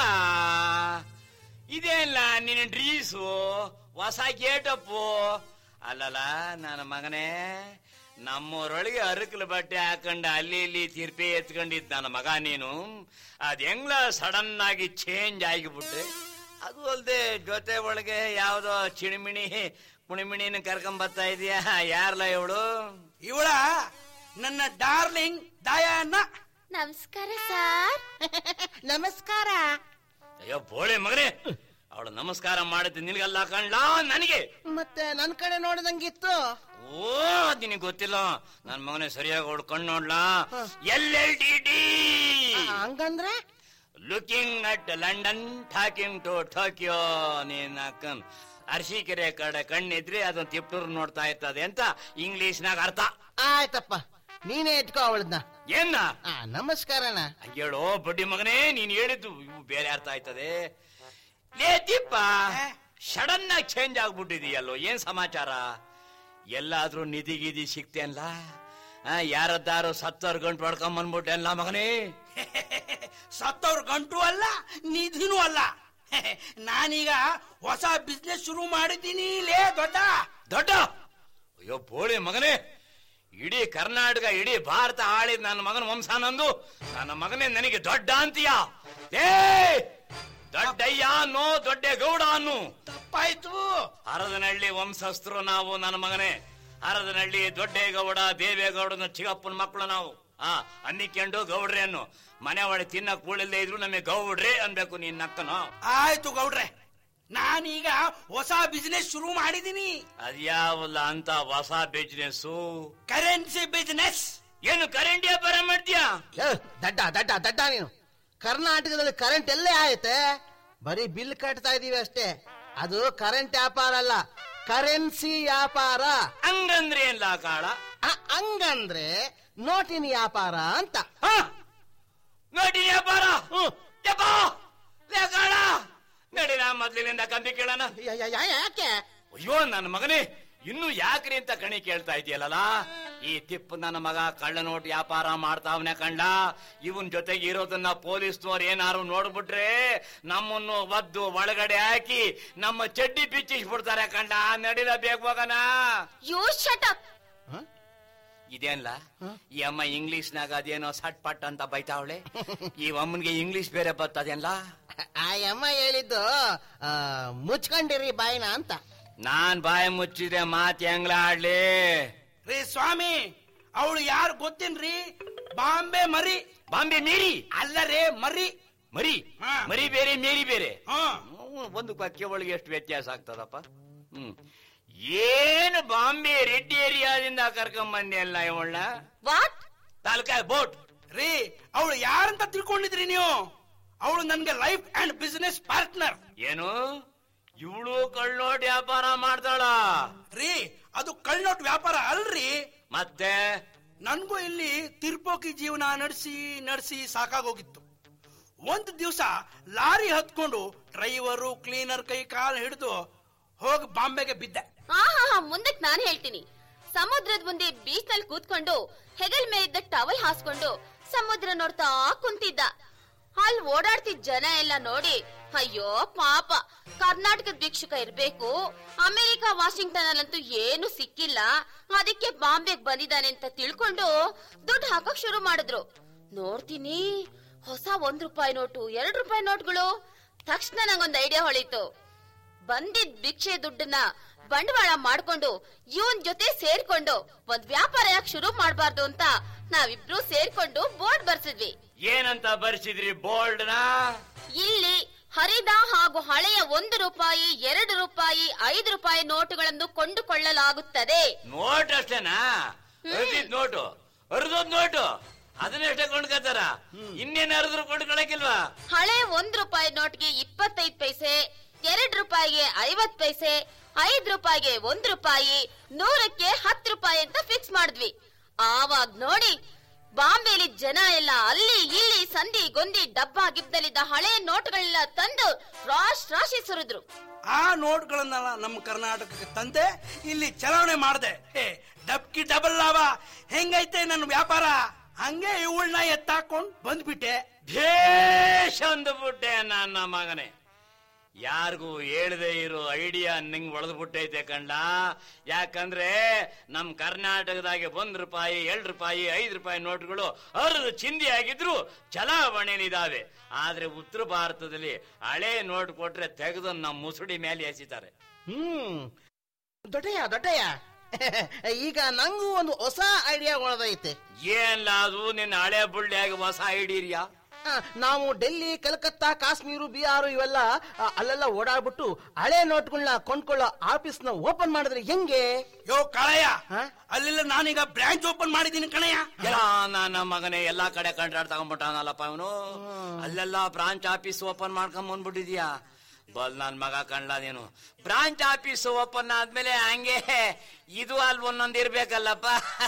ಇದೇಲ್ಲ ನಿನ್ನ ಡ್ರೀಸು ಹೊಸ ಗೇಟಪ್ಪು ಅಲ್ಲಲ್ಲ ನನ್ನ ಮಗನೇ ನಮ್ಮೂರೊಳಗೆ ಅರಕಲು ಬಟ್ಟೆ ಹಾಕೊಂಡ ಅಲ್ಲಿ ಇಲ್ಲಿ ತಿರ್ಪೆ ಎತ್ಕೊಂಡಿದ್ ನನ್ನ ಮಗ ನೀನು ಅದ್ ಹೆಂಗ್ಲ ಸಡನ್ ಆಗಿ ಚೇಂಜ್ ಆಗಿಬಿಟ್ರೆ ಅದು ಅಲ್ದೆ ಜೊತೆ ಒಳಗೆ ಯಾವ್ದೋ ಚಿಣಿಮಿಣಿ ಕುಣಿಮಿಣಿನ ಕರ್ಕೊಂಡ್ ಬರ್ತಾ ಇದೀಯಾ ಯಾರ್ಲ ಇವಳು ಇವಳ ನನ್ನ ಡಾರ್ಲಿಂಗ್ ದಯಾನ ನಮಸ್ಕಾರ ಸರ್ ನಮಸ್ಕಾರ ಅಯ್ಯೋ ಬೋಳೆ ಮಗನೇ ಅವಳು ನಮಸ್ಕಾರ ಮಾಡಿದ್ದು ನಿನಗಲ್ಲ ಕಣ್ಲಾ ನನಗೆ ಮತ್ತೆ ನನ್ ಕಡೆ ನೋಡ್ದಂಗಿತ್ತು ಓ ನಿನಗೆ ಗೊತ್ತಿಲ್ಲ ನನ್ ಮಗನೇ ಸರಿಯಾಗಿ ಅವಳು ಕಣ್ಣು ನೋಡ್ಲಾ ಎಲ್ ಎಲ್ ಟಿ ಟಿ ಆ, ಹಂಗಂದ್ರೆ looking at London talking to Tokyo ನೀನ್ ಅಕ್ಕನ್ ಅರ್ಶಿಕೆರೆ ಕಡೆ ಕಣ್ಣಿದ್ರೆ ಅದನ್ನ ತಿಪ್ಟೂರ್ ನೋಡ್ತಾ ಇರ್ತದೆ ಅಂತ ಇಂಗ್ಲಿಷ್ನಾಗ ಅರ್ಥ ಆಯ್ತಪ್ಪ ನೀನೇ ಇಟ್ಕೋ ಅವಳದ್ನ ಏನ್ನ ಆ ನಮಸ್ಕಾರಣ ಹೇಳೋ ಬಡ್ಡಿ ಮಗನೇ ನೀನ್ ಹೇಳಿದ್ದು ಇವು ಬೇರೆ ಅರ್ಥ ಆಯ್ತದೆ ಲೇ ದೀಪ ಸಡನ್ ಆಗಿ ಚೇಂಜ್ ಆಗ್ಬಿಟ್ಟಿದೀಯಲ್ಲೋ ಏನ್ ಸಮಾಚಾರ ಎಲ್ಲಾದ್ರೂ ನಿಧಿ ಗಿದಿ ಸಿಕ್ತೇನ್ಲ ಆ, ಯಾರದ್ದಾರು ಸತ್ತವ್ರ ಗಂಟು ಹೊಡ್ಕೊಂಡ್ ಬಂದ್ಬಿಟ್ಟೆನ್ಲ ಮಗನೇ ಸತ್ತವ್ರ ಗಂಟು ಅಲ್ಲ ನಿಧಿನೂ ಅಲ್ಲ ನಾನೀಗ ಹೊಸ ಬಿಸ್ನೆಸ್ ಶುರು ಮಾಡಿದ್ದೀನಿ ಲೇ ದೊಡ್ಡ ದೊಡ್ಡ ಅಯ್ಯೋ ಬೋಳಿ ಮಗನೇ ಇಡೀ ಕರ್ನಾಟಕ ಇಡೀ ಭಾರತ ಆಳಿದ ನನ್ನ ಮಗನ ವಂಶ ನಂದು ನನ್ನ ಮಗನೇ ನನಗೆ ದೊಡ್ಡ ಅಂತೀಯ ಏ ದೊಡ್ಡಯ್ಯ ಅನ್ನೋ ದೊಡ್ಡ ಗೌಡ ಅನ್ನು ತಪ್ಪಾಯ್ತು ಹರದನಹಳ್ಳಿ ವಂಶಸ್ಥರು ನಾವು ನನ್ನ ಮಗನೇ ಹರದನಹಳ್ಳಿ ದೊಡ್ಡೇಗೌಡ ದೇವೇಗೌಡನ ಚಿಗಪ್ಪನ ಮಕ್ಕಳು ನಾವು ಆ ಅನ್ನಿಕೊಂಡು ಗೌಡ್ರೆ ಅನ್ನು ಮನೆ ಒಳಗೆ ತಿನ್ನಕ್ ಕೂಳಿಲ್ಲದೆ ಇದ್ರು ನಮಗೆ ಗೌಡ್ರೆ ಅನ್ಬೇಕು ನೀನ್ ನಕ್ಕನು ಆಯ್ತು ಗೌಡ್ರೆ ನಾನೀಗ ಹೊಸ ಬಿಸ್ನೆಸ್ ಶುರು ಮಾಡಿದ್ದೀನಿ ಅದ್ಯಾವಲ್ಲ ಅಂತ ಹೊಸ ಬಿಸ್ನೆಸ್ ಕರೆನ್ಸಿ ಬಿಸ್ನೆಸ್ ಏನು ಕರೆಂಟ್ ವ್ಯಾಪಾರ ಮಾಡ್ತೀಯಾ ಏ, ದಡ್ಡ ದಡ್ಡ ದಡ್ಡ ನೀನು ಕರ್ನಾಟಕದಲ್ಲಿ ಕರೆಂಟ್ ಎಲ್ಲೇ ಆಯ್ತೆ ಬರೀ ಬಿಲ್ ಕಟ್ತಾ ಇದೀವಿ ಅಷ್ಟೇ ಅದು ಕರೆಂಟ್ ವ್ಯಾಪಾರ ಅಲ್ಲ ಕರೆನ್ಸಿ ವ್ಯಾಪಾರ ಹಂಗಂದ್ರೆ ಏನ್ಲ ಕಾಳ ಅ- ಹಂಗಂದ್ರೆ ನೋಟಿನ ವ್ಯಾಪಾರ ಅಂತ ಹ? ನೋಡಿ ವ್ಯಾಪಾರ ಹ್ಮ್. ಯಪ್ಪ ಲೇ ಕಾಳ ನಡಿ ನಾ ಮೊದ್ಲಿನಿಂದ ಕಂಬಿ ಕೇಳೋಣ ಯ- ಯ- ಯ- ಯಾಕೆ ಅಯ್ಯೋ ನನ್ನ ಮಗನೇ ಇನ್ನು ಯಾಕ್ರಿ ಅಂತ ಕಣಿ ಕೇಳ್ತಾ ಇದೆಯಲ್ಲ ಈ ತಿಪ್ಪು ನನ್ನ ಮಗ ಕಳ್ಳ ನೋಟ್ ವ್ಯಾಪಾರ ಮಾಡ್ತಾವನೆ ಕಂಡ ಇವನ್ ಜೊತೆಗೆ ಇರೋದನ್ನ ಪೊಲೀಸ್ನವ್ರು ಏನಾರು ನೋಡ್ಬಿಟ್ರೆ ನಮ್ಮನ್ನು ಒದ್ದು ಒಳಗಡೆ ಹಾಕಿ ನಮ್ಮ ಚಡ್ಡಿ ಬಿಚ್ಚಿಸ್ಬಿಡ್ತಾರೆ ಕಂಡ ನಡಿಲ ಬೇಕು ಹೋಗಣ ಯು ಶಟ್ ಅಪ್ ಹ? ಇದೇನ್ಲ ಈ ಅಮ್ಮ ಇಂಗ್ಲಿಷ್ನಾಗ ಅದೇನೋ ಸಟ್ ಪಟ್ ಅಂತ ಬೈತಾವಳೆ ಈ ಅಮ್ಮನ್ಗೆ ಇಂಗ್ಲಿಷ್ ಬೇರೆ ಬರ್ತದೇನ್ಲ ಆ ಅಮ್ಮ ಹೇಳಿದ್ದು ಆ, ಮುಚ್ಕೊಂಡಿರಿ ಬಾಯಿನ ಅಂತ ನಾನ್ ಬಾಯಿ ಮುಚ್ಚಿದೆ ಮಾತ್ ಹೆಂಗ್ಲ ಆಡ್ಲಿ ರೀ ಸ್ವಾಮಿ ಅವಳು ಯಾರು ಗೊತ್ತೇನ್ರಿ ಬಾಂಬೆ ಮರಿ ಬಾಂಬೆ ಮೀರಿ ಅಲ್ಲರೇ ಮರಿ ಮರಿ ಹಾ. ಮರಿ ಬೇರೆ ಮೇರಿ ಬೇರೆ ಹಾ ಹ್ಮ್, ಒಂದು ಪಕ್ಕೆ ಒಳಗೆ ಎಷ್ಟು ವ್ಯತ್ಯಾಸ ಆಗ್ತದಪ್ಪ ಹ್ಮ್ ಏನು ಬಾಂಬೆ ರೆಡ್ಡಿ ಏರಿಯಾದಿಂದ ಕರ್ಕೊಂಬಂದೆ ಅಲ್ಲ ಇವಳ ವಾಟ್ ತಾಲೂಕಾ ಬೋಟ್ ರೀ ಅವಳು ಯಾರಂತ ತಿಳ್ಕೊಂಡಿದ್ರಿ ನೀವು ಅವಳು ನನ್ಗೆ ಲೈಫ್ ಅಂಡ್ ಬಿಸಿನೆಸ್ ಪಾರ್ಟ್ನರ್ ಏನು ಇವಳು ಕಳ್ಳೋಟ್ ವ್ಯಾಪಾರ ಮಾಡ್ತಾಳ ರೀ ಅದು ಕಳ್ನೋಟ್ ವ್ಯಾಪಾರ ಅಲ್ರಿ ಮತ್ತೆ ನನ್ಗೂ ಇಲ್ಲಿ ತಿರ್ಪೋಕಿ ಜೀವನ ನಡೆಸಿ ನಡೆಸಿ ಸಾಕಾಗೋಗಿತ್ತು ಒಂದು ದಿವಸ ಲಾರಿ ಹತ್ಕೊಂಡು ಡ್ರೈವರು ಕ್ಲೀನರ್ ಕೈ ಕಾಲು ಹಿಡಿದು ಹೋಗಿ ಬಾಂಬೆಗೆ ಬಿದ್ದೆ ಹಾ ಹಾ ಹಾ ಮುಂದಕ್ ನಾನ್ ಹೇಳ್ತೀನಿ ಸಮುದ್ರದ ಮುಂದೆ ಬೀಚ್ ನಲ್ಲಿ ಕೂತ್ಕೊಂಡು ಹೆಗಲ್ ಮೇಲಿದ್ದ ಟವಲ್ ಹಾಸ್ಕೊಂಡು ಸಮುದ್ರ ನೋಡ್ತಾ ಕುಂತಿದ್ದ ಅಲ್ಲಿ ಓಡಾಡ್ತಿದ್ ಜನ ಎಲ್ಲ ನೋಡಿ ಅಯ್ಯೋ ಪಾಪ ಕರ್ನಾಟಕದ ಭಿಕ್ಷುಕ ಇರ್ಬೇಕು ಅಮೆರಿಕ ವಾಷಿಂಗ್ಟನ್ ಅಲ್ಲಂತೂ ಏನು ಸಿಕ್ಕಿಲ್ಲ ಅದಕ್ಕೆ ಬಾಂಬೆಗ್ ಬಂದಿದ್ದಾನೆ ಅಂತ ತಿಳ್ಕೊಂಡು ದುಡ್ಡು ಹಾಕಕ್ ಶುರು ಮಾಡಿದ್ರು ನೋಡ್ತೀನಿ ಹೊಸ ಒಂದ್ ರೂಪಾಯಿ ನೋಟು ಎರಡ್ ರೂಪಾಯಿ ನೋಟ್ಗಳು ತಕ್ಷಣ ನಂಗೊಂದ್ ಐಡಿಯಾ ಹೊಳಿತು ಬಂದಿದ್ ಭಿಕ್ಷೆ ದುಡ್ಡನ್ನ ಬಂಡವಾಳ ಮಾಡ್ಕೊಂಡು ಇವನ್ ಜೊತೆ ಸೇರ್ಕೊಂಡು ಒಂದ್ ವ್ಯಾಪಾರ ಯಾಕೆ ಶುರು ಮಾಡ್ಬಾರ್ದು ಅಂತ ನಾವಿಬ್ರು ಸೇರ್ಕೊಂಡು ಬೋರ್ಡ್ ಬರ್ಸಿದ್ವಿ ಏನಂತ ಬರ್ಸಿದ್ರಿ ಬೋಲ್ಡ್ ನ ಇಲ್ಲಿ ಹರಿದ ಹಾಗೂ ಹಳೆಯ ಒಂದು ರೂಪಾಯಿ ಎರಡು ರೂಪಾಯಿ ಐದು ರೂಪಾಯಿ ನೋಟುಗಳನ್ನು ಕೊಂಡುಕೊಳ್ಳಲಾಗುತ್ತದೆ ನೋಟ್ ಅಷ್ಟೇನಾ ಅರ್ದಿದ್ ನೋಟು ಅರ್ದೋದ್ ನೋಟು ಅದನ್ನೆಷ್ಟೇ ಕೊಂಡ್ಕತಾರ ಇನ್ನೇನ್ ಅರ್ದ್ರು ಕೊಂಡ್ಕೊಳಕಿಲ್ವಾ ಹಳೆ ಒಂದ್ ರೂಪಾಯಿ ನೋಟ್ಗೆ ಇಪ್ಪತ್ತೈದ್ ಪೈಸೆ ಎರಡ್ ರೂಪಾಯಿಗೆ ಐವತ್ ಪೈಸೆ ಐದ್ ರೂಪಾಯಿಗೆ ಒಂದ್ ರೂಪಾಯಿ ನೂರಕ್ಕೆ ಹತ್ತು ರೂಪಾಯಿ ಅಂತ ಫಿಕ್ಸ್ ಮಾಡಿದ್ವಿ ಆವಾಗ ನೋಡಿ ಬಾಂಬೆಲಿ ಜನ ಎಲ್ಲ ಅಲ್ಲಿ ಇಲ್ಲಿ ಸಂಧಿ ಗೊಂದಿ ಡಬ್ಬ ಗಿಬ್ಬದಲ್ಲಿದ್ದ ಹಳೆ ನೋಟ್ಗಳೆಲ್ಲ ತಂದು ರಾಶ್ ರಾಶಿ ಸುರಿದ್ರು ಆ ನೋಟ್ಗಳನ್ನೆಲ್ಲ ನಮ್ಮ ಕರ್ನಾಟಕಕ್ಕೆ ತಂದೆ ಇಲ್ಲಿ ಚಲಾವಣೆ ಮಾಡಿದೆ ಹೇ ಡಬ್ಕಿ ಡಬಲ್ ಲಾಭ ಹೆಂಗೈತೆ ನನ್ನ ವ್ಯಾಪಾರ ಹಂಗೆ ಇವಳನ್ನ ಎತ್ತಾಕೊಂಡು ಬಂದ್ಬಿಟ್ಟೆ ಭೇಷ್ ಅಂದ್ಬಿಟ್ಟೆ ನನ್ನ ಮಗನೇ ಯಾರಿಗೂ ಹೇಳದೆ ಇರೋ ಐಡಿಯಾ ನಿಂಗ್ ಒಳದ್ಬಿಟ್ಟೈತೆ ಕಂಡ ಯಾಕಂದ್ರೆ ನಮ್ ಕರ್ನಾಟಕದಾಗೆ ಒಂದ್ ರೂಪಾಯಿ ಎರಡ್ ರೂಪಾಯಿ ಐದ್ ರೂಪಾಯಿ ನೋಟ್ಗಳು ಅರ್ಧ ಚಿಂದಿ ಆಗಿದ್ರು ಚಲಾವಣೆಲಿದಾವೆ ಆದ್ರೆ ಉತ್ತರ ಭಾರತದಲ್ಲಿ ಹಳೆ ನೋಟ್ ಕೊಟ್ರೆ ತೆಗೆದು ನಮ್ಮ ಮುಸುಡಿ ಮೇಲೆ ಎಸಿತಾರೆ ಹ್ಮ್ ದೊಡ್ಡಯ್ಯ ದೊಡ್ಡಯ್ಯ ಈಗ ನಂಗೂ ಒಂದು ಹೊಸ ಐಡಿಯಾ ಒಳದೈತೆ ಏನ್ಲ ಅದು ನಿನ್ನ ಹಳೆ ಬುಳ್ಳಿಯಾಗಿ ಹೊಸ ಐಡಿಯಾ ಆ, ನಾವು ಡೆಲ್ಲಿ ಕಲ್ಕತ್ತಾ ಕಾಶ್ಮೀರು ಬಿಹಾರು ಇವೆಲ್ಲ ಆ, ಅಲ್ಲೆಲ್ಲ ಓಡಾಡ್ಬಿಟ್ಟು ಹಳೆ ನೋಟ್ಗಳನ್ನ ಕೊಂಡ್ಕೊಳ್ಳೋ ಆಫೀಸ್ನ ಓಪನ್ ಮಾಡಿದ್ರೆ ಹೆಂಗೆ ಯೋ ಕಳಯ್ಯ ಹಾ? ಅಲ್ಲೆಲ್ಲ ನಾನೀಗ ಬ್ರಾಂಚ್ ಓಪನ್ ಮಾಡಿದ್ದೀನಿ ಕಣಯ್ಯ ಎಲ್ಲ ನನ್ನ ಮಗನೇ ಎಲ್ಲಾ ಕಡೆ ಕಂಟ್ರಾಟ್ ತಗೊಂಡ್ಬಿಟ್ಟಾನಲ್ಲಪ್ಪ ಇವನು ಅಲ್ಲೆಲ್ಲ ಬ್ರಾಂಚ್ ಆಫೀಸ್ ಓಪನ್ ಮಾಡ್ಕೊಂಡ್ ಬಂದ್ಬಿಟ್ಟಿದ್ಯಾ ಬಲ್ ನನ್ ಮಗ ಕಂಡ್ಲ ನೀನು ಬ್ರಾಂಚ್ ಆಫೀಸ್ ಓಪನ್ ಆದ್ಮೇಲೆ ಹಂಗೆ ಇದು ಅಲ್ಲಿ ಒಂದೊಂದ್ ಇರ್ಬೇಕಲ್ಲಪ್ಪ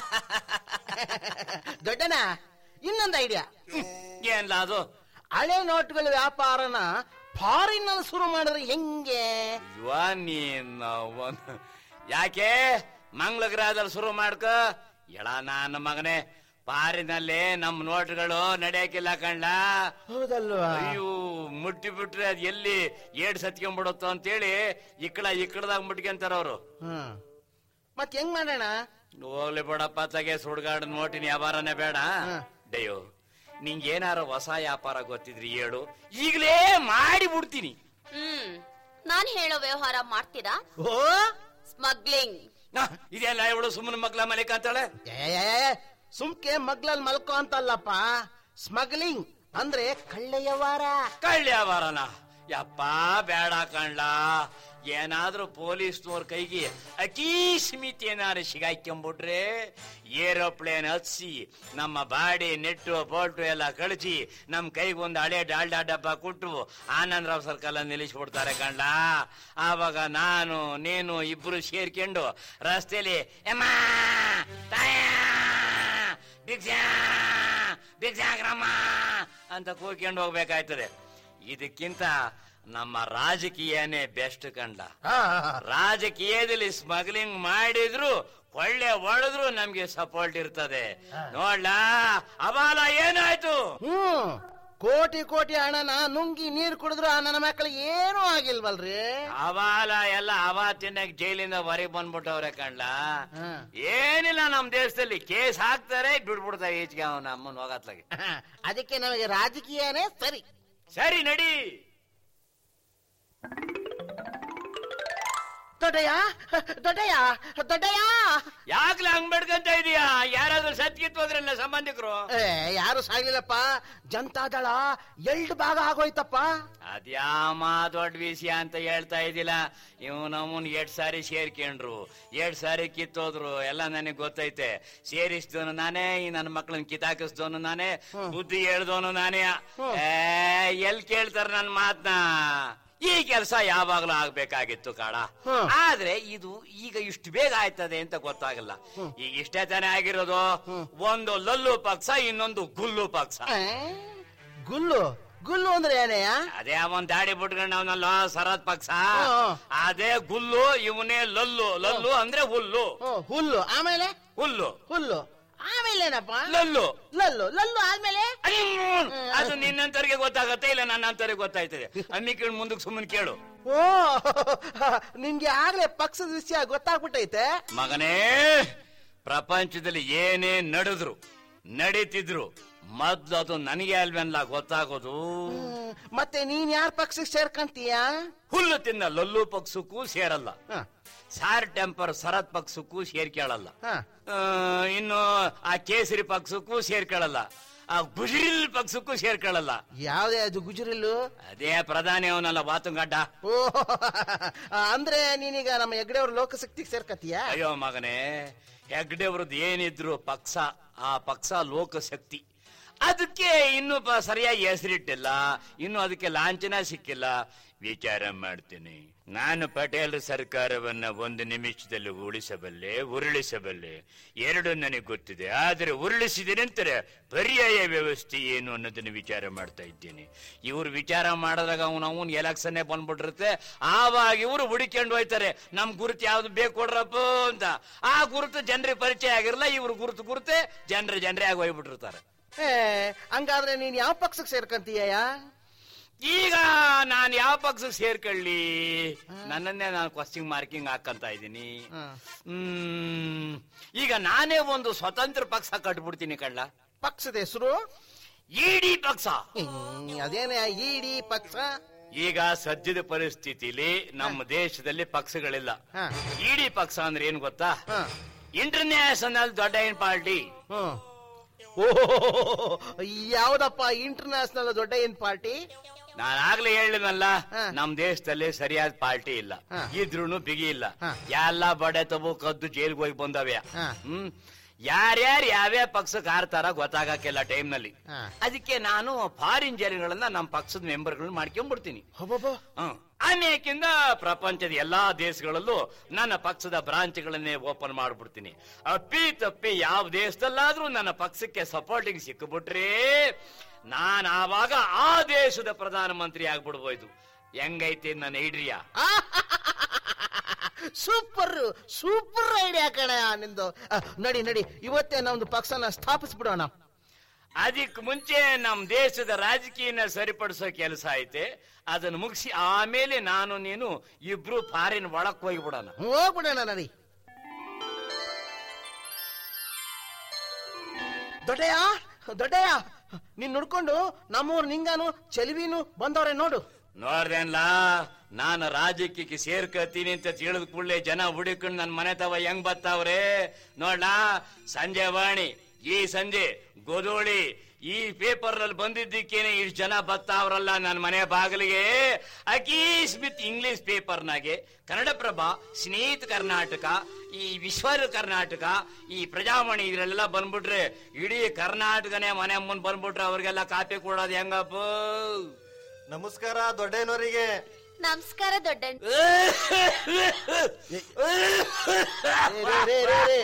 ದೊಡ್ಡನ ಇನ್ನೊಂದು ಐಡಿಯಾ ಏನ್ಲ ಅದು ಹಳೆ ನೋಟ್ಗಳ ವ್ಯಾಪಾರನ ಫಾರಿನ್ ನಲ್ಲಿ ಶುರು ಮಾಡಿದ್ರೆ ಹೆಂಗೆ ಇವ ನೀನ್ ಒಂದ್ ಯಾಕೆ ಮಂಗ್ಳ ಗ್ರಹದಲ್ಲಿ ಶುರು ಮಾಡ್ಕ ಎಳ ನನ್ನ ಮಗನೇ ಪಾರಿನಲ್ಲಿ ನಮ್ ನೋಟ್ಗಳು ನಡೆಯಕ್ಕಿಲ್ಲ ಕಂಡ ಹೌದಲ್ವಾ ಅಯ್ಯೋ ಮುಟ್ಟಿ ಬಿಟ್ರೆ ಅದ್ ಎಲ್ಲಿ ಏಡ್ ಸತ್ಕೊಂಡ್ಬಿಡುತ್ತೋ ಅಂತೇಳಿ ಇಕ್ಕಡ ಇಕ್ಕಡದಾಗ ಮುಟ್ಕೊಂತಾರ ಅವ್ರು ಹ್ಮ್ ಮತ್ ಹೆಂಗ್ ಮಾಡೋಣ ಹೋಗ್ಲಿ ಬಿಡಪ್ಪ ತಗೆ ಸುಡ್ಗಾಡ್ ನೋಟಿನ ವ್ಯಾಪಾರನೇ ಬೇಡ ಹಾ. ಡಯ್ಯೋ ನಿಂಗೆ ಏನಾರ ಹೊಸ ವ್ಯಾಪಾರ ಗೊತ್ತಿದ್ರಿ ಹೇಳು ಈಗಲೇ ಮಾಡಿ ಬಿಡ್ತೀನಿ ಹ್ಮ್ ನಾನ್ ಹೇಳೋ ವ್ಯವಹಾರ ಮಾಡ್ತೀರಾ ಓ ಸ್ಮಗ್ಲಿಂಗ್ ನಾ, ಇದೆಲ್ಲ ಇವಳು ಸುಮ್ಮನೆ ಮಗ್ಲ ಮಲಿಕ ಅಂತಾಳೆ ಏ ಸುಮ್ಕೆ ಮಗ್ಲಲ್ ಮಲ್ಕೋ ಅಂತಲ್ಲಪ್ಪ ಸ್ಮಗ್ಲಿಂಗ್ ಅಂದ್ರೆ ಕಳ್ಳೆಯವಾರ ಕಳ್ಳ ವ್ಯಾಪಾರನ ಯಪ್ಪ ಬೇಡ ಕಣ್ಲ ಏನಾದ್ರೂ ಪೊಲೀಸ್ನವ್ರ ಕೈಗೆ ಅಕೀಸ್ಮಿತ್ ಏನಾದ್ರು ಸಿಗಾಕೊಂಬಿಟ್ರೆ ಏರೋಪ್ಲೇನ್ ಹತ್ಸಿ ನಮ್ಮ ಬಾಡಿ ನೆಟ್ಟು ಬೋಲ್ಟು ಎಲ್ಲ ಕಳಿಸಿ ನಮ್ ಕೈಗೊಂದು ಹಳೆ ಡಾಲ್ಡಾ ಡಬ್ಬ ಕೊಟ್ಟು ಆನಂದರಾವ್ ಸರ್ಕಲ್ ನಿಲ್ಲಿಸ್ಬಿಡ್ತಾರೆ ಕಂಡ ಆವಾಗ ನಾನು ನೀನು ಇಬ್ರು ಸೇರ್ಕೊಂಡು ರಸ್ತೆಲಿ ಎಮ್ಮ ತಾಯ ಭಿಕ್ಷಾ ಭಿಕ್ಷಾಗ್ರಮ್ಮ ಅಂತ ಕೂಗ್ಕೊಂಡು ಹೋಗ್ಬೇಕಾಯ್ತದೆ ಇದಕ್ಕಿಂತ ನಮ್ಮ ರಾಜಕೀಯನೇ ಬೆಸ್ಟ್ ಕಂಡ ಹಾ, ಹಾ, ಹಾ. ರಾಜಕೀಯದಲ್ಲಿ ಸ್ಮಗ್ಲಿಂಗ್ ಮಾಡಿದ್ರು ಕೊಳ್ಳೆ ಒಡೆದ್ರು ನಮ್ಗೆ ಸಪೋರ್ಟ್ ಇರ್ತದೆ ನೋಡ್ಲಾ ಅಬಾಲ ಏನಾಯ್ತು ಹ್ಮ್ ಕೋಟಿ ಕೋಟಿ ಹಣನ ನುಂಗಿ ನೀರ್ ಕುಡಿದ್ರು ಆ ನನ್ನ ಮಕ್ಕಳಿಗೆ ಏನೂ ಆಗಿಲ್ವಲ್ರಿ ಅವಾಲ ಎಲ್ಲ ಅವತ್ತಿನ ಜೈಲಿಂದ ಹೊರಗೆ ಬಂದ್ಬಿಟ್ಟವ್ರೆ ಕಂಡ್ಲ ಹಾ. ಏನಿಲ್ಲ ನಮ್ ದೇಶದಲ್ಲಿ ಕೇಸ್ ಹಾಕ್ತಾರೆ ಬಿಡ್ಬಿಡ್ತಾರೆ ಈಚೆಗೆ ಅವನ ಅಮ್ಮನ್ ಹೋಗತ್ಲಾಗೆ ಅದಕ್ಕೆ ನಮಗೆ ರಾಜಕೀಯನೇ ಸರಿ ಸರಿ ನಡಿ ದೊಡ್ಡಯ್ಯ ದೊಡ್ಡಯ್ಯ ದೊಡ್ಡಯ್ಯ ಯಾಕ್ಲ ಹಂಗ್ ಬೆಡ್ಕಂತ ಇದೀಯಾ ಯಾರಾದ್ರೂ ಸತ್ಕಿತ್ ಹೋದ್ರಲ್ಲ ಸಂಬಂಧಿಕರು ಏ ಯಾರು ಸಾಗಿಲ್ಲಪ್ಪ ಜನತಾದಳ ಎಲ್ಡ್ ಭಾಗ ಆಗೋಯ್ತಪ್ಪ ಅದ್ಯಾಮ ದೊಡ್ಡ ವಿಷಯ ಅಂತ ಹೇಳ್ತಾ ಇದ್ದಿಲ್ಲ ಇವ್ ನಮ್ಮನ್ ಎರಡ್ ಸಾರಿ ಸೇರ್ಕೊಂಡ್ರು ಎರಡ್ ಸಾರಿ ಕಿತ್ತೋದ್ರು ಎಲ್ಲ ನನಗೆ ಗೊತ್ತೈತೆ ಸೇರಿಸ್ದವನು ನಾನೇ ಈ ನನ್ನ ಮಕ್ಳನ್ನ ಕಿತಾಕಿಸ್ದವನು ನಾನೇ ಬುದ್ಧಿ ಹೇಳ್ದವನು ನಾನೇ ಏ ಎಲ್ ಕೇಳ್ತಾರ ನನ್ ಮಾತ್ನ ಈ ಕೆಲಸ ಯಾವಾಗ್ಲೂ ಆಗ್ಬೇಕಾಗಿತ್ತು ಕಾಡ ಹ್ಮ್. ಆದ್ರೆ ಇದು ಈಗ ಇಷ್ಟು ಬೇಗ ಆಯ್ತದೆ ಅಂತ ಗೊತ್ತಾಗಲ್ಲ ಈಗ ಇಷ್ಟೇ ತಾನೇ ಆಗಿರೋದು ಒಂದು ಲಲ್ಲು ಪಕ್ಷ ಇನ್ನೊಂದು ಗುಲ್ಲು ಪಕ್ಷ ಏ, ಗುಲ್ಲು ಗುಲ್ಲು ಅಂದ್ರೆ ಏನಯ್ಯ ಅದೇ ಅವನ್ ದಾಡಿ ಬಿಟ್ಕೊಂಡು ಅವನಲ್ಲ ಸರತ್ ಪಕ್ಷ ಹ್ಮ್. ಅದೇ ಗುಲ್ಲು ಇವನೇ ಲಲ್ಲು ಲಲ್ಲು ಅಂದ್ರೆ ಹುಲ್ಲು ಹ್ಮ್, ಹುಲ್ಲು ಆಮೇಲೆ ಹುಲ್ಲು ಹುಲ್ಲು ಆಮೇಲೆ ಏನಪ್ಪ ಲಲ್ಲು ಲಲ್ಲು ಲಲ್ಲು ಆದ್ಮೇಲೆ ಅಯ್ಯೋ! ಅದು ನಿನ್ನಂತವ್ರಿಗೆ ಗೊತ್ತಾಗತ್ತೆ ಇಲ್ಲ ನನ್ನಂತವ್ರಿಗೆ ಗೊತ್ತಾಯ್ತದೆ ಅಮ್ಮಿ ಕೇಳಿ ಮುಂದಕ್ಕೆ ಸುಮ್ಮನೆ ಕೇಳು ಓ ನಿನ್ಗೆ ಆಗ್ಲೇ ಪಕ್ಷದ ವಿಷಯ ಗೊತ್ತಾಗ್ಬಿಟ್ಟೈತೆ ಮಗನೇ ಪ್ರಪಂಚದಲ್ಲಿ ಏನೇ ನಡೆದ್ರು ನಡೀತಿದ್ರು ಮೊದ್ಲು ಅದು ನನಗೆ ಅಲ್ವೆಲ್ಲ ಗೊತ್ತಾಗೋದು ಹ್ಮ್, ಮತ್ತೆ ನೀನ್ ಯಾರ ಪಕ್ಷಕ್ಕೆ ಸೇರ್ಕಂತೀಯ ಹುಲ್ಲು ತಿನ್ನ ಲಲ್ಲು ಪಕ್ಷಕ್ಕೂ ಸೇರಲ್ಲ ಹ, ಸಾರ್ ಟೆಂಪರ್ ಸರತ್ ಪಕ್ಷಕ್ಕೂ ಸೇರ್ಕೊಳ್ಳಲ್ಲ ಹ. ಆ, ಇನ್ನು ಆ ಕೇಸರಿ ಪಕ್ಷಕ್ಕೂ ಸೇರ್ಕೊಳ್ಳಲ್ಲ ಆ ಗುಜರಿಲ್ ಪಕ್ಷಕ್ಕೂ ಸೇರ್ಕೊಳ್ಳಲ್ಲ ಯಾವ್ದೇ ಅದು ಗುಜರಿಲ್ಲು ಅದೇ ಪ್ರಧಾನಿ ಅವನಲ್ಲ ಬಾತುಂಗಡ್ಡ ಓ ಅಂದ್ರೆ ನೀನೀಗ ನಮ್ಮ ಹೆಗ್ಡೆಯವ್ರ ಲೋಕಶಕ್ತಿಗೆ ಸೇರ್ಕತೀಯ ಅಯ್ಯೋ ಮಗನೇ ಹೆಗ್ಡೆವ್ರದ್ದು ಏನಿದ್ರು ಪಕ್ಷ ಆ ಪಕ್ಷ ಲೋಕಶಕ್ತಿ ಅದಕ್ಕೆ ಇನ್ನು ಪ- ಸರಿಯಾಗಿ ಹೆಸರಿಟ್ಟಿಲ್ಲ ಇನ್ನು ಅದಕ್ಕೆ ಲಾಂಛನ ಸಿಕ್ಕಿಲ್ಲ ವಿಚಾರ ಮಾಡ್ತೀನಿ ನಾನು ಪಟೇಲ್ ಸರ್ಕಾರವನ್ನ ಒಂದು ನಿಮಿಷದಲ್ಲಿ ಉಳಿಸಬಲ್ಲೆ ಉರುಳಿಸಬಲ್ಲೆ ಎರಡು ನನಗೆ ಗೊತ್ತಿದೆ ಆದರೆ ಉರುಳಿಸಿದ ನಂತರ ಪರ್ಯಾಯ ವ್ಯವಸ್ಥೆ ಏನು ಅನ್ನೋದನ್ನ ವಿಚಾರ ಮಾಡ್ತಾ ಇದ್ದೇನೆ ಇವ್ರು ವಿಚಾರ ಮಾಡಿದಾಗ ಅವನು ಅವನ್ ಎಲೆಕ್ಷನ್ ಬಂದ್ಬಿಟ್ಟಿರುತ್ತೆ ಆವಾಗ ಇವರು ಹುಡುಕೊಂಡು ಹೋಯ್ತಾರೆ ನಮ್ ಗುರುತು ಯಾವ್ದು ಬೇಕು ಕೊಡ್ರಪ್ಪ ಅಂತ ಆ ಗುರುತು ಜನರಿಗೆ ಪರಿಚಯ ಆಗಿರಲ್ಲ ಇವ್ರ ಗುರುತು ಗುರುತೆ ಜನರ ಜನರೇ ಆಗಿ ಹೋಗ್ಬಿಟ್ಟಿರ್ತಾರೆ ಏ ಹಂಗಾದ್ರೆ ನೀನ್ ಯಾವ ಪಕ್ಷಕ್ಕೆ ಸೇರ್ಕಂತೀಯ ಈಗ ನಾನು ಯಾವ ಪಕ್ಷಕ್ಕೆ ಸೇರ್ಕೊಳ್ಳಿ ನನ್ನನ್ನೇ ನಾನು ಕ್ವಶ್ಚಿಂಗ್ ಮಾರ್ಕಿಂಗ್ ಹಾಕಂತ ಇದ್ದೀನಿ ಹ್ಮ್ ಈಗ ನಾನೇ ಒಂದು ಸ್ವತಂತ್ರ ಪಕ್ಷ ಕಟ್ಬಿಡ್ತೀನಿ ಕಳ್ಳ ಪಕ್ಷದ ಹೆಸರು ಇಡೀ ಪಕ್ಷ ಅದೇನೇ ಇಡಿ ಪಕ್ಷ ಈಗ ಸದ್ಯದ ಪರಿಸ್ಥಿತಿಲಿ ನಮ್ಮ ದೇಶದಲ್ಲಿ ಪಕ್ಷಗಳಿಲ್ಲ ಹ, ಇಡೀ ಪಕ್ಷ ಅಂದ್ರೆ ಏನ್ ಗೊತ್ತಾ ಹ, ಇಂಟರ್ನ್ಯಾಷನಲ್ ದೊಡ್ಡ ಏನ್ ಪಾರ್ಟಿ ಹ್ಮ್. ಓ ಯಾವ್ದಪ್ಪ ಇಂಟರ್ನ್ಯಾಷನಲ್ ದೊಡ್ಡ ಏನ್ ಪಾರ್ಟಿ ನಾನು ಆಗ್ಲೇ ಹೇಳಿದ್ನಲ್ಲ ಹ. ನಮ್ ದೇಶದಲ್ಲಿ ಸರಿಯಾದ ಪಾರ್ಟಿ ಇಲ್ಲ ಹ. ಇದ್ರೂನು ಬಿಗಿ ಇಲ್ಲ ಹ. ಎಲ್ಲ ಬಡೆ ತಬು ಕದ್ದು ಜೈಲ್ಗೆ ಹೋಗಿ ಬಂದವೆ ಹ. ಹ್ಮ್ ಯಾರ್ಯಾರು ಯಾವ್ಯಾವ ಪಕ್ಷಕ್ಕೆ ಆರ್ತಾರ ಗೊತ್ತಾಗಕ್ಕಿಲ್ಲ ಟೈಮ್ ನಲ್ಲಿ ಹ. ಅದಕ್ಕೆ ನಾನು ಫಾರಿನ್ ಜನಗಳನ್ನ ನಮ್ಮ ಪಕ್ಷದ ಮೆಂಬರ್ಗಳನ್ನ ಮಾಡ್ಕೊಂಡ್ಬಿಡ್ತೀನಿ ಹೋಬೋಬೋ ಹ್ಮ್. ಅನೇಕಿಂದ ಪ್ರಪಂಚದ ಎಲ್ಲಾ ದೇಶಗಳಲ್ಲೂ ನನ್ನ ಪಕ್ಷದ ಬ್ರಾಂಚ್ಗಳನ್ನೇ ಓಪನ್ ಮಾಡ್ಬಿಡ್ತೀನಿ ಅಪ್ಪಿ ತಪ್ಪಿ ಯಾವ ದೇಶದಲ್ಲಾದ್ರೂ ನನ್ನ ಪಕ್ಷಕ್ಕೆ ಸಪೋರ್ಟಿಂಗ್ ಸಿಕ್ಕಿಬಿಟ್ರೆ ನಾನು ಆವಾಗ ಆ ದೇಶದ ಪ್ರಧಾನಮಂತ್ರಿ ಆಗ್ಬಿಡ್ಬೋದು ಹೆಂಗೈತಿ ನನ್ನ ಐಡ್ರಿಯಾ ಸೂಪರ್ ಸೂಪರ್ ಐಡಿಯಾ ಕಣ ನಿಂದು ಆ, ನಡಿ ನಡಿ ಇವತ್ತೇ ನಮ್ದು ಪಕ್ಷನ ಸ್ಥಾಪಿಸ್ಬಿಡೋಣ ಅದಕ್ಕೆ ಮುಂಚೆ ನಮ್ ದೇಶದ ರಾಜಕೀಯನ ಸರಿಪಡಿಸೋ ಕೆಲಸ ಐತೆ ಅದನ್ನು ಮುಗಿಸಿ ಆಮೇಲೆ ನಾನು ನೀನು ಇಬ್ರು ಫಾರಿನ್ ಒಳಕ್ ಹೋಗ್ಬಿಡೋಣ ಹೋಗ್ಬಿಡೋಣ ನಡಿ ದೊಡ್ಡಯ್ಯ ದೊಡ್ಡಯ್ಯ ನೀನ್ ನೋಡ್ಕೊಂಡು ನಮ್ಮೂರ್ ನಿಂಗಾನು ಚೆಲುವಿನು ಬಂದವ್ರೆ ನೋಡು ನೋಡ್ದೇನ್ಲ ನಾನು ರಾಜಕೀಯಕ್ಕೆ ಸೇರ್ಕತೀನಿ ಅಂತ ತಿಳಿದ ಕೂಡಲೇ ಜನ ಹುಡುಕೊಂಡು ನನ್ನ ಮನೆ ತವ ಹೆಂಗ್ ಬರ್ತಾವ್ರೆ ನೋಡ್ಲಾ ಸಂಜೆ ವಾಣಿ ಈ ಸಂಜೆ ಗೋಧೂಳಿ ಈ ಪೇಪರ್ ನಲ್ಲಿ ಬಂದಿದ್ದಕ್ಕೇನೆ ಇಷ್ಟು ಜನ ಬತ್ತಾವ್ರಲ್ಲ ನನ್ನ ಮನೆ ಬಾಗಿಲಿಗೆ ಅಕೀಸ್ಮಿತ್ ಇಂಗ್ಲಿಷ್ ಪೇಪರ್ನಾಗೆ ಕನ್ನಡಪ್ರಭ ಸ್ನೇಹಿತ ಕರ್ನಾಟಕ ಈ ವಿಶ್ವ ಕರ್ನಾಟಕ ಈ ಪ್ರಜಾವಾಣಿ ಇದ್ರಲ್ಲೆಲ್ಲ ಬಂದ್ಬಿಟ್ರೆ ಇಡೀ ಕರ್ನಾಟಕನೇ ಮನೆ ಮುಂದೆ ಬಂದ್ಬಿಟ್ರೆ ಅವ್ರಿಗೆಲ್ಲ ಕಾಪಿ ಕೊಡೋದು ಹೆಂಗಪ್ಪ ನಮಸ್ಕಾರ ದೊಡ್ಡಯ್ಯನವರಿಗೆ ನಮಸ್ಕಾರ ದೊಡ್ಡಣ್ಣ ರೇ, ರೇ, ರೇ, ರೇ.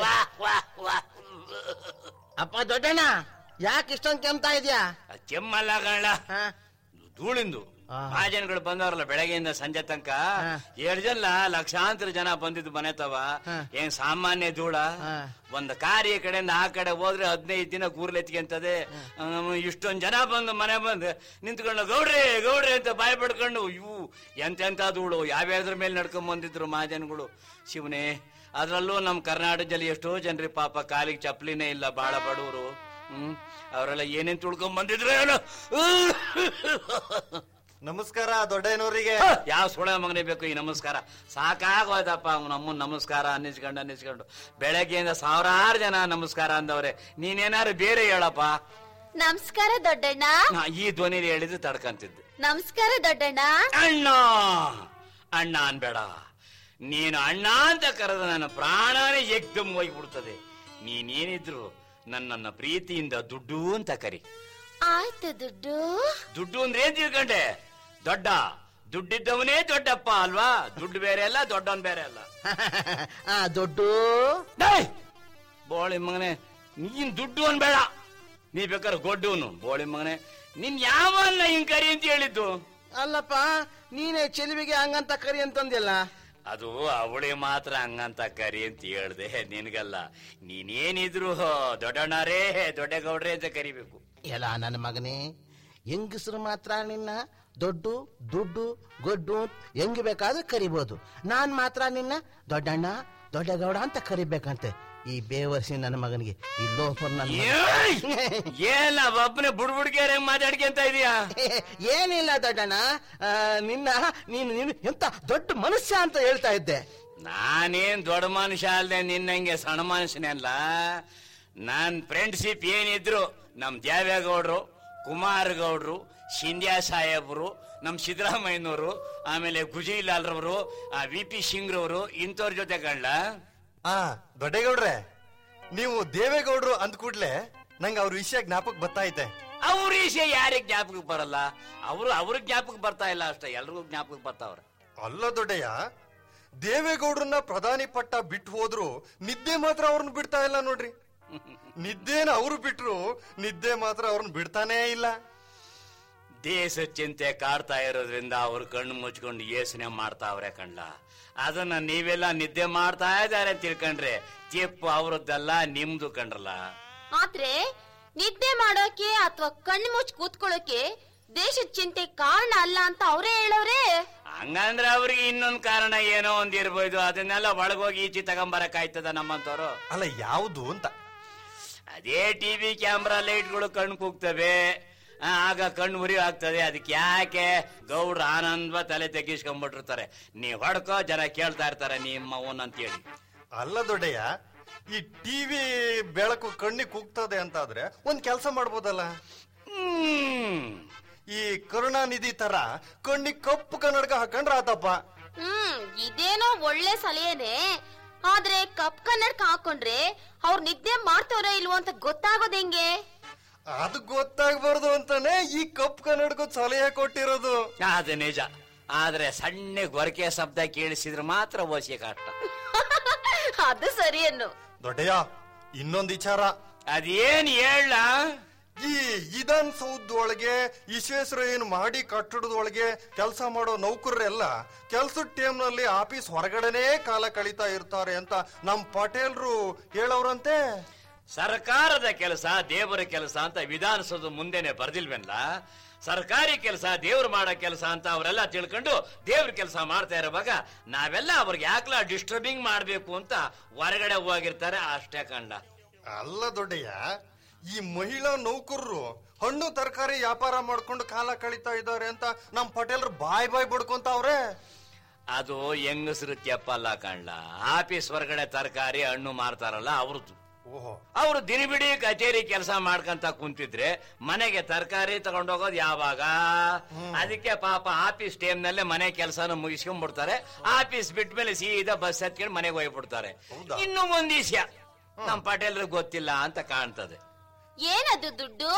ಅಪ್ಪ ದೊಡ್ಡಣ್ಣ ಯಾಕೆ ಇಷ್ಟೊಂದು ಕೆಮ್ತಾ ಇದೆಯಾ ಕೆಮ್ಮಲ್ಲ ಕಳ್ಳ ಹಾ ಧೂಳಿಂದು ಆ. ಮಹಾಜನಗಳು ಬಂದವ್ರಲ್ಲ ಬೆಳಗ್ಗೆಯಿಂದ ಸಂಜೆ ತನಕ ಹಾ. ಎರಡು ಜನ ಲಕ್ಷಾಂತರ ಜನ ಬಂದಿದ್ದು ಮನೆ ತವ ಹಾ. ಏನ್ ಸಾಮಾನ್ಯ ಧೂಳ ಹಾ. ಒಂದ್ ಕಾರ್ ಈ ಕಡೆಯಿಂದ ಆ ಕಡೆ ಹೋದ್ರೆ ಹದಿನೈದು ದಿನ ಕೂರ್ಲೆತ್ಕೊಂತದೆ ಇಷ್ಟೊಂದ್ ಜನ ಬಂದು ಮನೆ ಬಂದು ನಿಂತ್ಕೊಂಡು ಗೌಡ್ರಿ ಗೌಡ್ರಿ ಅಂತ ಬಾಯ್ ಪಡ್ಕೊಂಡು ಇವು ಎಂತೆಂತ ಧೂಳು ಯಾವ್ಯಾವ್ದ್ರ ಮೇಲೆ ನಡ್ಕೊಂಡ್ ಬಂದಿದ್ರು ಮಹಾಜನಗಳು ಶಿವನೇ ಅದ್ರಲ್ಲೂ ನಮ್ ಕರ್ನಾಟಕದಲ್ಲಿ ಎಷ್ಟೋ ಜನರಿ ಪಾಪ ಕಾಲಿಗೆ ಚಪ್ಲಿನೇ ಇಲ್ಲ ಬಾಳ ಬಡವರು ಹ್ಮ್ ಅವರೆಲ್ಲ ಏನೇನ್ ತುಳ್ಕೊಂಡ್ ಬಂದಿದ್ರು ಏನೋ ನಮಸ್ಕಾರ ದೊಡ್ಡಯ್ಯನವರಿಗೆ ಯಾವ ಸುಳ ಮಗನೇ ಬೇಕು ಈ ನಮಸ್ಕಾರ ಸಾಕಾಗೋಯ್ತಪ್ಪ ಅವ್ನು ನಮ್ಮನ್ ನಮಸ್ಕಾರ ಅನ್ನಿಸ್ಕೊಂಡು ಅನ್ನಿಸ್ಕೊಂಡು ಬೆಳಗ್ಗೆಯಿಂದ ಸಾವಿರಾರು ಜನ ನಮಸ್ಕಾರ ಅಂದವ್ರೆ ನೀನೇನಾರು ಬೇರೆ ಹೇಳಪ್ಪ ನಮಸ್ಕಾರ ದೊಡ್ಡಣ್ಣ ನಾ ಈ ಧ್ವನಿಲಿ ಹೇಳಿದ್ರೆ ತಡ್ಕಂತಿದ್ದೆ ನಮಸ್ಕಾರ ದೊಡ್ಡಣ್ಣ ಅಣ್ಣ ಅಣ್ಣ ಅನ್ಬೇಡ ನೀನು ಅಣ್ಣ ಅಂತ ಕರೆದ ನನ್ನ ಪ್ರಾಣನೇ ಎಕ್ದಮ್ ಹೋಗ್ಬಿಡ್ತದೆ ನೀನೇನಿದ್ರು ನನ್ನನ್ನ ಪ್ರೀತಿಯಿಂದ ದುಡ್ಡು ಅಂತ ಕರಿ ಆಯ್ತು ದುಡ್ಡು ದುಡ್ಡು ಅಂದ್ರೆ ಏನ್ ತಿಳ್ಕೊಂಡೆ ದೊಡ್ಡ ದುಡ್ಡಿದ್ದವನೇ ದೊಡ್ಡಪ್ಪ ಅಲ್ವಾ ದುಡ್ಡು ಬೇರೆ ಅಲ್ಲ ದೊಡ್ಡವನ್ ಬೇರೆ ಅಲ್ಲ ಆ ದೊಡ್ಡು ಡೇಯ್! ಬೋಳಿ ಮಗನೆ ನೀನ್ ದುಡ್ಡು ಅನ್ಬೇಡ ನೀ ಬೇಕಾದ್ರೆ ಗೊಡ್ಡುವನು ಬೋಳಿ ಮಗನೆ ನಿನ್ ಯಾವನ್ನ ಹಿಂಗ್ ಕರಿ ಅಂತ ಹೇಳಿದ್ದು ಅಲ್ಲಪ್ಪ ನೀನೇ ಚೆಲುವಿಗೆ ಹಂಗಂತ ಕರಿ ಅಂತಂದಿಲ್ಲ ಅದು ಅವಳಿ ಮಾತ್ರ ಹಂಗಂತ ಕರಿ ಅಂತ ಹೇಳ್ದೆ ನಿನಗಲ್ಲ ನೀನೇನಿದ್ರು ದೊಡ್ಡಣ್ಣರೇ ದೊಡ್ಡಗೌಡ್ರೆ ಅಂತ ಕರಿಬೇಕು ಎಲ್ಲ ನನ್ನ ಮಗನೇ ಹೆಂಗಸರು ಮಾತ್ರ ನಿನ್ನ ದೊಡ್ಡು ದುಡ್ಡು ಗೊಡ್ಡು ಹೆಂಗ್ ಬೇಕಾದ್ರೂ ಕರಿಬೋದು ನಾನ್ ಮಾತ್ರ ನಿನ್ನ ದೊಡ್ಡಣ್ಣ ದೊಡ್ಡಗೌಡ ಅಂತ ಕರಿಬೇಕಂತೆ ಈ ಬೇವರ್ಸಿ ನನ್ನ ಮಗನಿಗೆ ಈ ಲೋಫರ್ ನನ್ನ ಮಗ. ಏನ ಒಬ್ಬನೇ ಬುಡ್ ಬುಡ್ಗೇರೆ ಮಾತಾಡ್ಕೊಂತ ಇದೀಯಾ ಏನಿಲ್ಲ ದೊಡ್ಡಣ್ಣ ಆ, ನಿನ್ನ ನೀನು ನೀನು ಎಂತ ದೊಡ್ಡ ಮನುಷ್ಯ ಅಂತ ಹೇಳ್ತಾ ಇದ್ದೆ ನಾನೇನ್ ದೊಡ್ಡ ಮನುಷ್ಯ ಅಲ್ದೆ ನಿನ್ನಂಗೆ ಸಣ್ಣ ಮನುಷ್ಯನೇ ಅಲ್ಲ ನಾನ್ ಫ್ರೆಂಡ್ಶಿಪ್ ಏನಿದ್ರು ನಮ್ ದೇವೇಗೌಡ್ರು ಕುಮಾರ್ ಗೌಡ್ರು ಶಿಂದ್ಯಾ ಸಾಹೇಬ್ರು ನಮ್ ಸಿದ್ದರಾಮಯ್ಯನವರು ಆಮೇಲೆ ಗುಜಿಲಾಲ್ರವರು ಆ ವಿ ಪಿ ಸಿಂಗ್ರವರು ಇಂಥವ್ರ ಜೊತೆ ಕಂಡ್ಲ ಆ ದೊಡ್ಡೇಗೌಡ್ರೆ ನೀವು ದೇವೇಗೌಡ್ರು ಅಂದ ಕೂಡ್ಲೆ ನಂಗೆ ಅವ್ರ ವಿಷಯ ಜ್ಞಾಪಕ ಬತ್ತೈತೆ ಅವ್ರ ವಿಷಯ ಯಾರಿಗೆ ಜ್ಞಾಪಕಕ್ಕೆ ಬರಲ್ಲ ಅವರು ಅವ್ರ ಜ್ಞಾಪಕ ಬರ್ತಾ ಇಲ್ಲ ಅಷ್ಟೇ ಎಲ್ರಿಗೂ ಜ್ಞಾಪಕ ಬರ್ತಾವ್ರೆ ಅಲ್ಲ ದೊಡ್ಡಯ್ಯ ದೇವೇಗೌಡ್ರನ್ನ ಪ್ರಧಾನಿ ಪಟ್ಟ ಬಿಟ್ಟು ಹೋದ್ರು ನಿದ್ದೆ ಮಾತ್ರ ಅವ್ರನ್ನ ಬಿಡ್ತಾ ಇಲ್ಲ ನೋಡ್ರಿ ನಿದ್ದೆನ ಅವ್ರು ಬಿಟ್ರು ನಿದ್ದೆ ಮಾತ್ರ ಅವ್ರನ್ನ ಬಿಡ್ತಾನೇ ಇಲ್ಲ ದೇಶ ಚಿಂತೆ ಕಾಡ್ತಾ ಇರೋದ್ರಿಂದ ಅವ್ರು ಕಣ್ಣು ಮುಚ್ಕೊಂಡು ಯೋಚನೆ ಮಾಡ್ತಾವ್ರೆ ಕಣ್ಲ ಅದನ್ನ ನೀವೆಲ್ಲ ನಿದ್ದೆ ಮಾಡ್ತಾ ಇದಾರೆ ಅಂತ ತಿಳ್ಕೊಂಡ್ರೆ ತಿಪ್ಪು ಅವ್ರದ್ದಲ್ಲ ನಿಮ್ದು ಕಂಡ್ರಲ್ಲ ಆದ್ರೆ ನಿದ್ದೆ ಮಾಡೋಕೆ ಅಥವಾ ಕಣ್ಣು ಮುಚ್ಚಿ ಕೂತ್ಕೊಳ್ಳೋಕೆ ದೇಶದ ಚಿಂತೆ ಕಾರಣ ಅಲ್ಲ ಅಂತ ಅವರೇ ಹೇಳೋರೆ ಹಂಗಂದ್ರೆ ಅವ್ರಿಗೆ ಇನ್ನೊಂದ್ ಕಾರಣ ಏನೋ ಒಂದ್ ಇರ್ಬೋದು ಅದನ್ನೆಲ್ಲ ಒಳಗೋಗಿ ಈಚೆ ತಗೊಂಬರಕಾಯ್ತದ ನಮ್ಮಂತವ್ರು ಅಲ್ಲ ಯಾವುದು ಅಂತ ಅದೇ ಟಿವಿ ಕ್ಯಾಮ್ರಾ ಲೈಟ್ಗಳು ಕಣ್ಣು ಕೂಗ್ತವೆ ಆ, ಆಗ ಕಣ್ಣು ಉರಿ ಆಗ್ತದೆ ಅದಕ್ಕೆ ಯಾಕೆ ಗೌಡ್ರ ಆನಂದ ತಲೆ ತೆಗಿಸ್ಕೊಂಡ್ಬಿಟ್ಟಿರ್ತಾರೆ ನೀ ಹೊಡ್ಕೋ ಜನ ಕೇಳ್ತಾ ಇರ್ತಾರೆ ನಿಮ್ಮ ಅವನ್ ಅಂತೇಳಿ ಅಲ್ಲ ದೊಡ್ಡಯ್ಯ ಈ ಟಿವಿ ಬೆಳಕು ಕಣ್ಣಿಗೆ ಕುಗ್ತದೆ ಅಂತಾದ್ರೆ ಒಂದ್ ಕೆಲಸ ಮಾಡ್ಬೋದಲ್ಲ ಹ್ಮ್ ಈ ಕರುಣಾನಿಧಿ ತರ ಕಣ್ಣಿಗೆ ಕಪ್ಪು ಕನ್ನಡಕ ಹಾಕೊಂಡ್ರ ಆತಪ್ಪ ಹ್ಮ್ ಇದೇನೋ ಒಳ್ಳೆ ಸಲಹೆನೆ ಆದ್ರೆ ಕಪ್ ಕನ್ನಡಕ ಹಾಕೊಂಡ್ರೆ ಅವ್ರು ನಿದ್ದೆ ಮಾಡ್ತಾರೋ ಇಲ್ವೋ ಅಂತ ಗೊತ್ತಾಗೋದ್ ಹೆಂಗೆ ಅದು ಗೊತ್ತಾಗ್ಬಾರ್ದು ಅಂತಾನೆ ಈ ಕಪ್ಪು ಕನ್ನಡಕ ಸಲಹೆ ಕೊಟ್ಟಿರೋದು ಅದು ನಿಜ ಆದ್ರೆ ಸಣ್ಣ ಗೊರಕೆ ಶಬ್ದ ಕೇಳಿಸಿದ್ರೆ ಮಾತ್ರ ಓಸಿಯ ಕಷ್ಟ ಅದು ಸರಿ ಅನ್ನು ದೊಡ್ಡಯ್ಯ ಇನ್ನೊಂದ್ ವಿಚಾರ ಅದೇನ್ ಹೇಳ ಈ ವಿಧಾನಸೌಧದೊಳಗೆ ವಿಶ್ವೇಶ್ವರಯ್ಯನ ಮಾಡಿ ಕಟ್ಟಡದೊಳಗೆ ಕೆಲಸ ಮಾಡೋ ನೌಕರರೆಲ್ಲ ಕೆಲ್ಸದ ಟೈಮ್ನಲ್ಲಿ ಆಫೀಸ್ ಹೊರಗಡೆನೇ ಕಾಲ ಕಳೀತಾ ಇರ್ತಾರೆ ಅಂತ ನಮ್ ಪಟೇಲ್ರು ಹೇಳವ್ರಂತೆ ಸರ್ಕಾರದ ಕೆಲಸ ದೇವರ ಕೆಲಸ ಅಂತ ವಿಧಾನಸೌಧ ಮುಂದೆನೆ ಬರ್ದಿಲ್ವೇನ್ಲ ಸರ್ಕಾರಿ ಕೆಲಸ ದೇವ್ರು ಮಾಡೋ ಕೆಲಸ ಅಂತ ಅವರೆಲ್ಲ ತಿಳ್ಕೊಂಡು ದೇವ್ರ ಕೆಲಸ ಮಾಡ್ತಾ ಇರುವಾಗ ನಾವೆಲ್ಲ ಅವ್ರಿಗೆ ಯಾಕಲ ಡಿಸ್ಟರ್ಬಿಂಗ್ ಮಾಡ್ಬೇಕು ಅಂತ ಹೊರಗಡೆ ಹೋಗಿರ್ತಾರೆ ಅಷ್ಟೇ ಕಂಡ ಅಲ್ಲ ದೊಡ್ಡಯ್ಯ ಈ ಮಹಿಳಾ ನೌಕರರು ಹಣ್ಣು ತರಕಾರಿ ವ್ಯಾಪಾರ ಮಾಡ್ಕೊಂಡು ಕಾಲ ಕಳೀತಾ ಇದ್ದಾರೆ ಅಂತ ನಮ್ ಪಟೇಲ್ರು ಬಾಯ್ ಬಾಯ್ ಬಡ್ಕೊಂತಾವ್ರೆ ಅದು ಹೆಂಗಸರು ತೆಪ್ಪಲ್ಲ ಕಂಡ ಆಫೀಸ್ ಹೊರಗಡೆ ತರಕಾರಿ ಹಣ್ಣು ಮಾರ್ತಾರಲ್ಲ ಅವ್ರದ್ದು ಓಹೋ ಅವರು ದಿನಬಿಡಿ ಕಚೇರಿ ಕೆಲಸ ಮಾಡ್ಕೊಂತ ಕುಂತಿದ್ರೆ ಮನೆಗೆ ತರಕಾರಿ ತಗೊಂಡೋಗೋದು ಯಾವಾಗ ಅದಕ್ಕೆ ಪಾಪ ಆಫೀಸ್ ಟೈಮ್ ನಲ್ಲೇ ಮನೆ ಕೆಲಸನ ಮುಗಿಸ್ಕೊಂಡ್ಬಿಡ್ತಾರೆ ಆಫೀಸ್ ಬಿಟ್ಟ ಮೇಲೆ ಸೀದಾ ಬಸ್ ಹತ್ಕೊಂಡು ಮನೆಗೆ ಹೋಗ್ಬಿಡ್ತಾರೆ ಹೌದಾ? ಇನ್ನು ಒಂದ್ ವಿಷಯ ನಮ್ ಪಟೇಲ್ರಿಗೆ ಗೊತ್ತಿಲ್ಲ ಅಂತ ಕಾಣ್ತದೆ ಏನದು ದುಡ್ಡು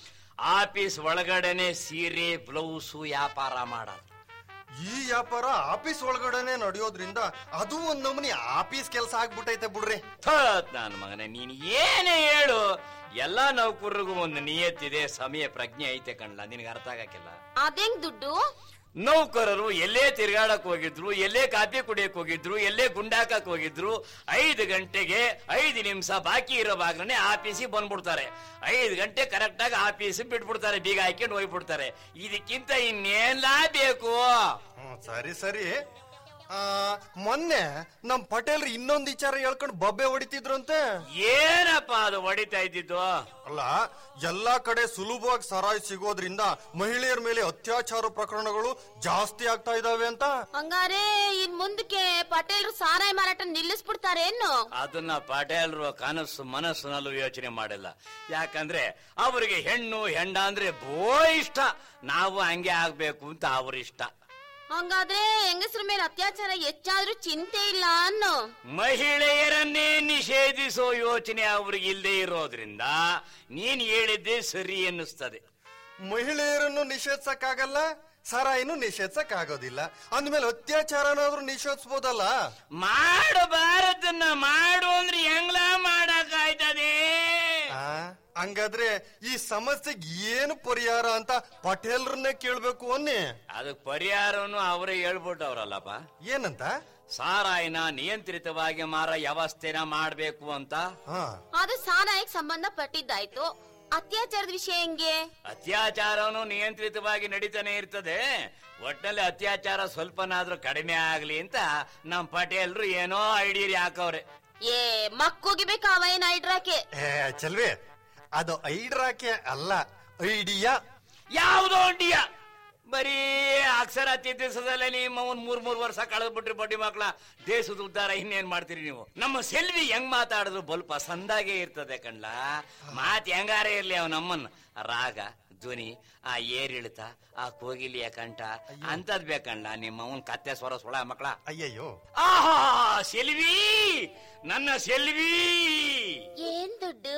ಆಫೀಸ್ ಒಳಗಡೆನೆ ಸೀರೆ ಬ್ಲೌಸು ವ್ಯಾಪಾರ ಮಾಡೋದು ಈ ವ್ಯಾಪಾರ ಆಫೀಸ್ ಒಳಗಡೆನೆ ನಡೆಯೋದ್ರಿಂದ ಅದು ಒಂದ್ ನಮೂನಿ ಆಫೀಸ್ ಕೆಲಸ ಆಗ್ಬಿಟ್ಟೈತೆ ಬಿಡ್ರಿ ಥತ್ ನನ್ನ ಮಗನೇ ನೀನ್ ಏನೇ ಹೇಳು ಎಲ್ಲಾ ನೌಕರರಿಗೂ ಒಂದು ನಿಯತ್ತಿದೆ ಸಮಯ ಪ್ರಜ್ಞೆ ಐತೆ ಕಣ್ಲ ನಿನಗೆ ಅರ್ಥ ಆಗಕ್ಕಿಲ್ಲ ಅದೆಂಗ್ ದುಡ್ಡು ನೌಕರರು ಎಲ್ಲೇ ತಿರ್ಗಾಡಕ್ ಹೋಗಿದ್ರು ಎಲ್ಲೇ ಕಾಫಿ ಕುಡಿಯಕ್ ಹೋಗಿದ್ರು ಎಲ್ಲೇ ಗುಂಡಾಕಕ್ ಹೋಗಿದ್ರು ಐದು ಗಂಟೆಗೆ ಐದು ನಿಮಿಷ ಬಾಕಿ ಇರೋವಾಗ್ಲೇ ಆಫೀಸಿಗೆ ಬಂದ್ಬಿಡ್ತಾರೆ ಐದು ಗಂಟೆ ಕರೆಕ್ಟ್ ಆಗಿ ಆಫೀಸ್ ಬಿಟ್ಬಿಡ್ತಾರೆ ಬೀಗ ಹಾಕೊಂಡು ಹೋಗ್ಬಿಡ್ತಾರೆ ಇದಕ್ಕಿಂತ ಇನ್ನೇನ್ಲ ಬೇಕು ಹ್ಮ್, ಸರಿ ಸರಿ ಆ, ಮೊನ್ನೆ ನಮ್ ಪಟೇಲ್ರು ಇನ್ನೊಂದ್ ವಿಚಾರ ಹೇಳ್ಕೊಂಡು ಬಬ್ಬೆ ಹೊಡಿತಿದ್ರಂತೆ ಏನಪ್ಪ ಅದು ಹೊಡಿತಾ ಇದ್ದಿದ್ದು ಅಲ್ಲ ಎಲ್ಲಾ ಕಡೆ ಸುಲಭವಾಗಿ ಸರಾಯಿ ಸಿಗೋದ್ರಿಂದ ಮಹಿಳೆಯರ ಮೇಲೆ ಅತ್ಯಾಚಾರ ಪ್ರಕರಣಗಳು ಜಾಸ್ತಿ ಆಗ್ತಾ ಇದಾವೆ ಅಂತ ಹಂಗಾರೆ ಇನ್ ಮುಂದಕ್ಕೆ ಪಟೇಲ್ರು ಸಾರಾಯಿ ಮಾರಾಟ ನಿಲ್ಲಿಸ್ಬಿಡ್ತಾರೇನು ಅದನ್ನ ಪಟೇಲ್ರು ಕನಸು ಮನಸ್ಸಿನಲ್ಲೂ ಯೋಚನೆ ಮಾಡಿಲ್ಲ ಯಾಕಂದ್ರೆ ಅವರಿಗೆ ಹೆಣ್ಣು ಹೆಂಡ ಅಂದ್ರೆ ಬೋ ಇಷ್ಟ ನಾವು ಹಂಗೆ ಆಗ್ಬೇಕು ಅಂತ ಅವ್ರ ಇಷ್ಟ ಹಂಗಾದ್ರೆ ಹೆಂಗಸ್ರ ಮೇಲೆ ಅತ್ಯಾಚಾರ ಹೆಚ್ಚಾದ್ರೂ ಚಿಂತೆ ಇಲ್ಲ ಅನ್ನೋ ಮಹಿಳೆಯರನ್ನೇ ನಿಷೇಧಿಸೋ ಯೋಚನೆ ಅವ್ರಿಗೆ ಇಲ್ಲದೆ ಇರೋದ್ರಿಂದ ನೀನ್ ಹೇಳಿದ್ದೆ ಸರಿ ಅನ್ನಿಸ್ತದೆ ಮಹಿಳೆಯರನ್ನು ನಿಷೇಧಿಸಕ್ಕಾಗಲ್ಲ ಸರಾಯಿನೂ ನಿಷೇಧಿಸಕ್ ಆಗೋದಿಲ್ಲ ಅಂದ್ಮೇಲೆ ಅತ್ಯಾಚಾರನಾದ್ರೂ ನಿಷೇಧಿಸ್ಬೋದಲ್ಲ ಮಾಡಬಾರದನ್ನ ಮಾಡು ಅಂದ್ರೆ ಹೆಂಗ್ಲ ಮಾಡಕ್ ಆಯ್ತದೆ ಆ, ಹಂಗಾದ್ರೆ ಈ ಸಮಸ್ಯೆಗೆ ಏನು ಪರಿಹಾರ ಅಂತ ಪಟೇಲ್ರನ್ನೇ ಕೇಳ್ಬೇಕು ಅನ್ನಿ ಅದಕ್ ಪರಿಹಾರವನ್ನು ಅವರೇ ಹೇಳ್ಬಿಟ್ಟವ್ರಲ್ಲಪ್ಪ ಏನಂತ ಸಾರಾಯಿನ ನಿಯಂತ್ರಿತವಾಗಿ ಮಾರ ವ್ಯವಸ್ಥೆನ ಮಾಡ್ಬೇಕು ಅಂತ ಹಾ ಅದು ಸಾರಾಯಿಗೆ ಸಂಬಂಧ ಪಟ್ಟಿದ್ದಾಯ್ತು ಅತ್ಯಾಚಾರದ ವಿಷಯ ಹೆಂಗೆ ಅತ್ಯಾಚಾರವನ್ನು ನಿಯಂತ್ರಿತವಾಗಿ ನಡೀತಾನೆ ಇರ್ತದೆ ಒಟ್ನಲ್ಲಿ ಅತ್ಯಾಚಾರ ಸ್ವಲ್ಪನಾದ್ರೂ ಕಡಿಮೆ ಆಗ್ಲಿ ಅಂತ ನಮ್ ಪಟೇಲ್ರು ಏನೋ ಐಡಿಯರಿ ಹಾಕವ್ರೆ ಏ ಮಕ್ಕುಗಿಬೇಕಾವ ಏನ್ ಐಡ್ರಾಕೆ ಏ ಚಲ್ವಿ ಅದು ಐಡ್ರಾಕೆ ಅಲ್ಲ ಐಡಿಯಾ ಯಾವ್ದೋ ಅಂಟಿಯ ಬರೀ ಅಕ್ಷರ ದಿವಸದಲ್ಲೇ ನಿಮ್ಮ ಒಂದ್ ಮೂರ್ ಮೂರ್ ವರ್ಷ ಕಳೆದ್ ಬಿಟ್ರಿ ಬಡ್ಡಿ ಮಕ್ಳ ದೇಶದ ಉದ್ಧಾರ ಇನ್ನೇನ್ ಮಾಡ್ತೀರಿ ನೀವು ನಮ್ಮ ಸೆಲ್ವಿ ಹೆಂಗ್ ಮಾತಾಡಿದ್ರು ಬಲ್ ಪಸಂದಾಗೆ ಇರ್ತದೆ ಕಣ್ಲ ಮಾತ್ ಹೆಂಗಾರೇ ಇರ್ಲಿ ಅವ್ ನಮ್ಮನ್ನ ರಾಗ ಧ್ವನಿ ಆ ಏರಿಳಿತ ಆ ಕೋಗಿಲಿಯ ಕಂಠ ಅಂತದ್ ಬೇಕಣ್ಣ ನಿಮ್ಮ ಅವನ್ ಕತ್ತೆ ಸ್ವರ ಸೊಳ ಮಕ್ಳ ಅಯ್ಯಯ್ಯೋ ಆಹಾ ಸೆಲ್ವಿ ನನ್ನ ಸೆಲ್ವಿ ಏನ್ ದುಡ್ಡು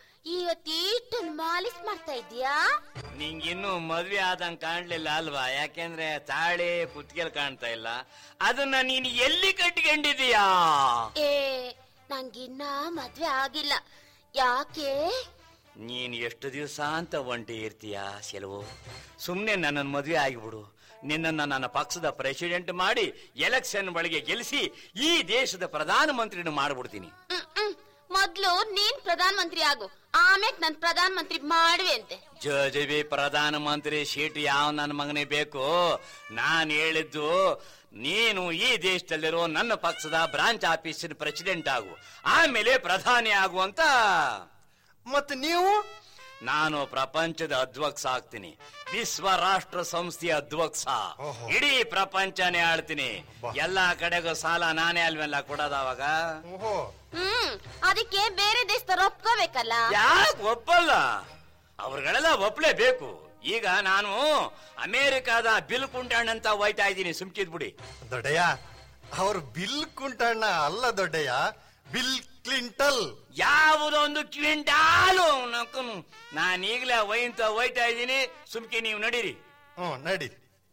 ಇವತ್ತೀಟನ್ ಮಾಲಿಸ್ ಮಾಡ್ತಾ ಇದ್ಯಾ ನಿಂಗಿನ್ನು ಮದ್ವೆ ಆದಂಗ್ ಕಾಣ್ಲಿಲ್ಲ ಅಲ್ವಾ ಯಾಕೆಂದ್ರೆ ತಾಳೆ ಕುತ್ತಿಗೆಲ್ ಕಾಣ್ತಾ ಇಲ್ಲ ಅದನ್ನ ನೀನ್ ಎಲ್ಲಿ ಕಟ್ಕೊಂಡಿದೀಯಾ ಏ ನಂಗಿನ್ನ ಮದ್ವೆ ಆಗಿಲ್ಲ ಯಾಕೆ ನೀನ್ ಎಷ್ಟು ದಿವಸ ಅಂತ ಒಂಟಿ ಇರ್ತೀಯ ಸೆಲವು ಸುಮ್ನೆ ನನ್ನ ಮದ್ವೆ ಆಗಿಬಿಡು ನಿನ್ನನ್ನ ನನ್ನ ಪಕ್ಷದ ಪ್ರೆಸಿಡೆಂಟ್ ಮಾಡಿ ಎಲೆಕ್ಷನ್ ಬಳಿಗೆ ಗೆಲ್ಲಿಸಿ ಈ ದೇಶದ ಪ್ರಧಾನ ಮಂತ್ರಿನ ಮಾಡ್ಬಿಡ್ತೀನಿ ಹ್ಮ್, ಹ್ಮ್. ಮೊದ್ಲು ನೀನ್ ಪ್ರಧಾನ ಮಂತ್ರಿ ಆಗು ಆಮ್ಯಾಕ್ ನನ್ ಪ್ರಧಾನ ಮಂತ್ರಿ ಮಾಡುವೆ ಅಂತೆ ಜಜಬಿ ಪ್ರಧಾನ ಮಂತ್ರಿ ಸೀಟ್ ಯಾವ ನನ್ನ ಮಗನೇ ಬೇಕು ನಾನ್ ಹೇಳಿದ್ದು ನೀನು ಈ ದೇಶದಲ್ಲಿರೋ ನನ್ನ ಪಕ್ಷದ ಬ್ರಾಂಚ್ ಆಫೀಸಿನ ಪ್ರೆಸಿಡೆಂಟ್ ಆಗು ಆಮೇಲೆ ಪ್ರಧಾನಿ ಆಗು ಅಂತ ಮತ್ತೆ ನೀವು ನಾನು ಪ್ರಪಂಚದ ಅಧ್ವಕ್ಷ ಆಗ್ತೀನಿ ವಿಶ್ವ ರಾಷ್ಟ್ರ ಸಂಸ್ಥೆಯ ಅಧ್ವಕ್ಷ ಓಹೋ. ಇಡೀ ಪ್ರಪಂಚನೇ ಆಳ್ತೀನಿ ಬಾ. ಎಲ್ಲಾ ಕಡೆಗೂ ಸಾಲ ನಾನೇ ಅಲ್ವೆಲ್ಲ ಕೊಡೋದು ಅವಾಗ ಓಹೋ ಹ್ಮ್ ಅದಕ್ಕೆ ಬೇರೆ ದೇಶದವ್ರು ಒಪ್ಕೋಬೇಕಲ್ಲ ಯಾಕೆ ಒಪ್ಪಲ್ಲ ಅವ್ರುಗಳೆಲ್ಲ ಒಪ್ಲೇಬೇಕು ಈಗ ನಾನು ಅಮೇರಿಕಾದ ಬಿಲ್ ಕುಂಟಣ್ಣ ಅಂತ ಹೋಯ್ತಾ ಇದ್ದೀನಿ ಸುಮ್ಕಿದ್ ಬಿಡಿ ದೊಡ್ಡಯ್ಯ ಅವ್ರು ಬಿಲ್ ಕುಂಟಣ್ಣ ಅಲ್ಲ ದೊಡ್ಡಯ್ಯ ಬಿಲ್ ಕ್ಲಿಂಟಲ್ ಯಾವುದೊಂದು ಕ್ವಿಂಟಾಲು ನಕ್ಕನು ನಾನು ಈಗಲೇ ಒಯ್ತ ಹೋಯ್ತಾ ಇದ್ದೀನಿ ಸುಮ್ಕಿ ನೀವು ನಡೀರಿ ಹ್ಮ್ ನಡಿ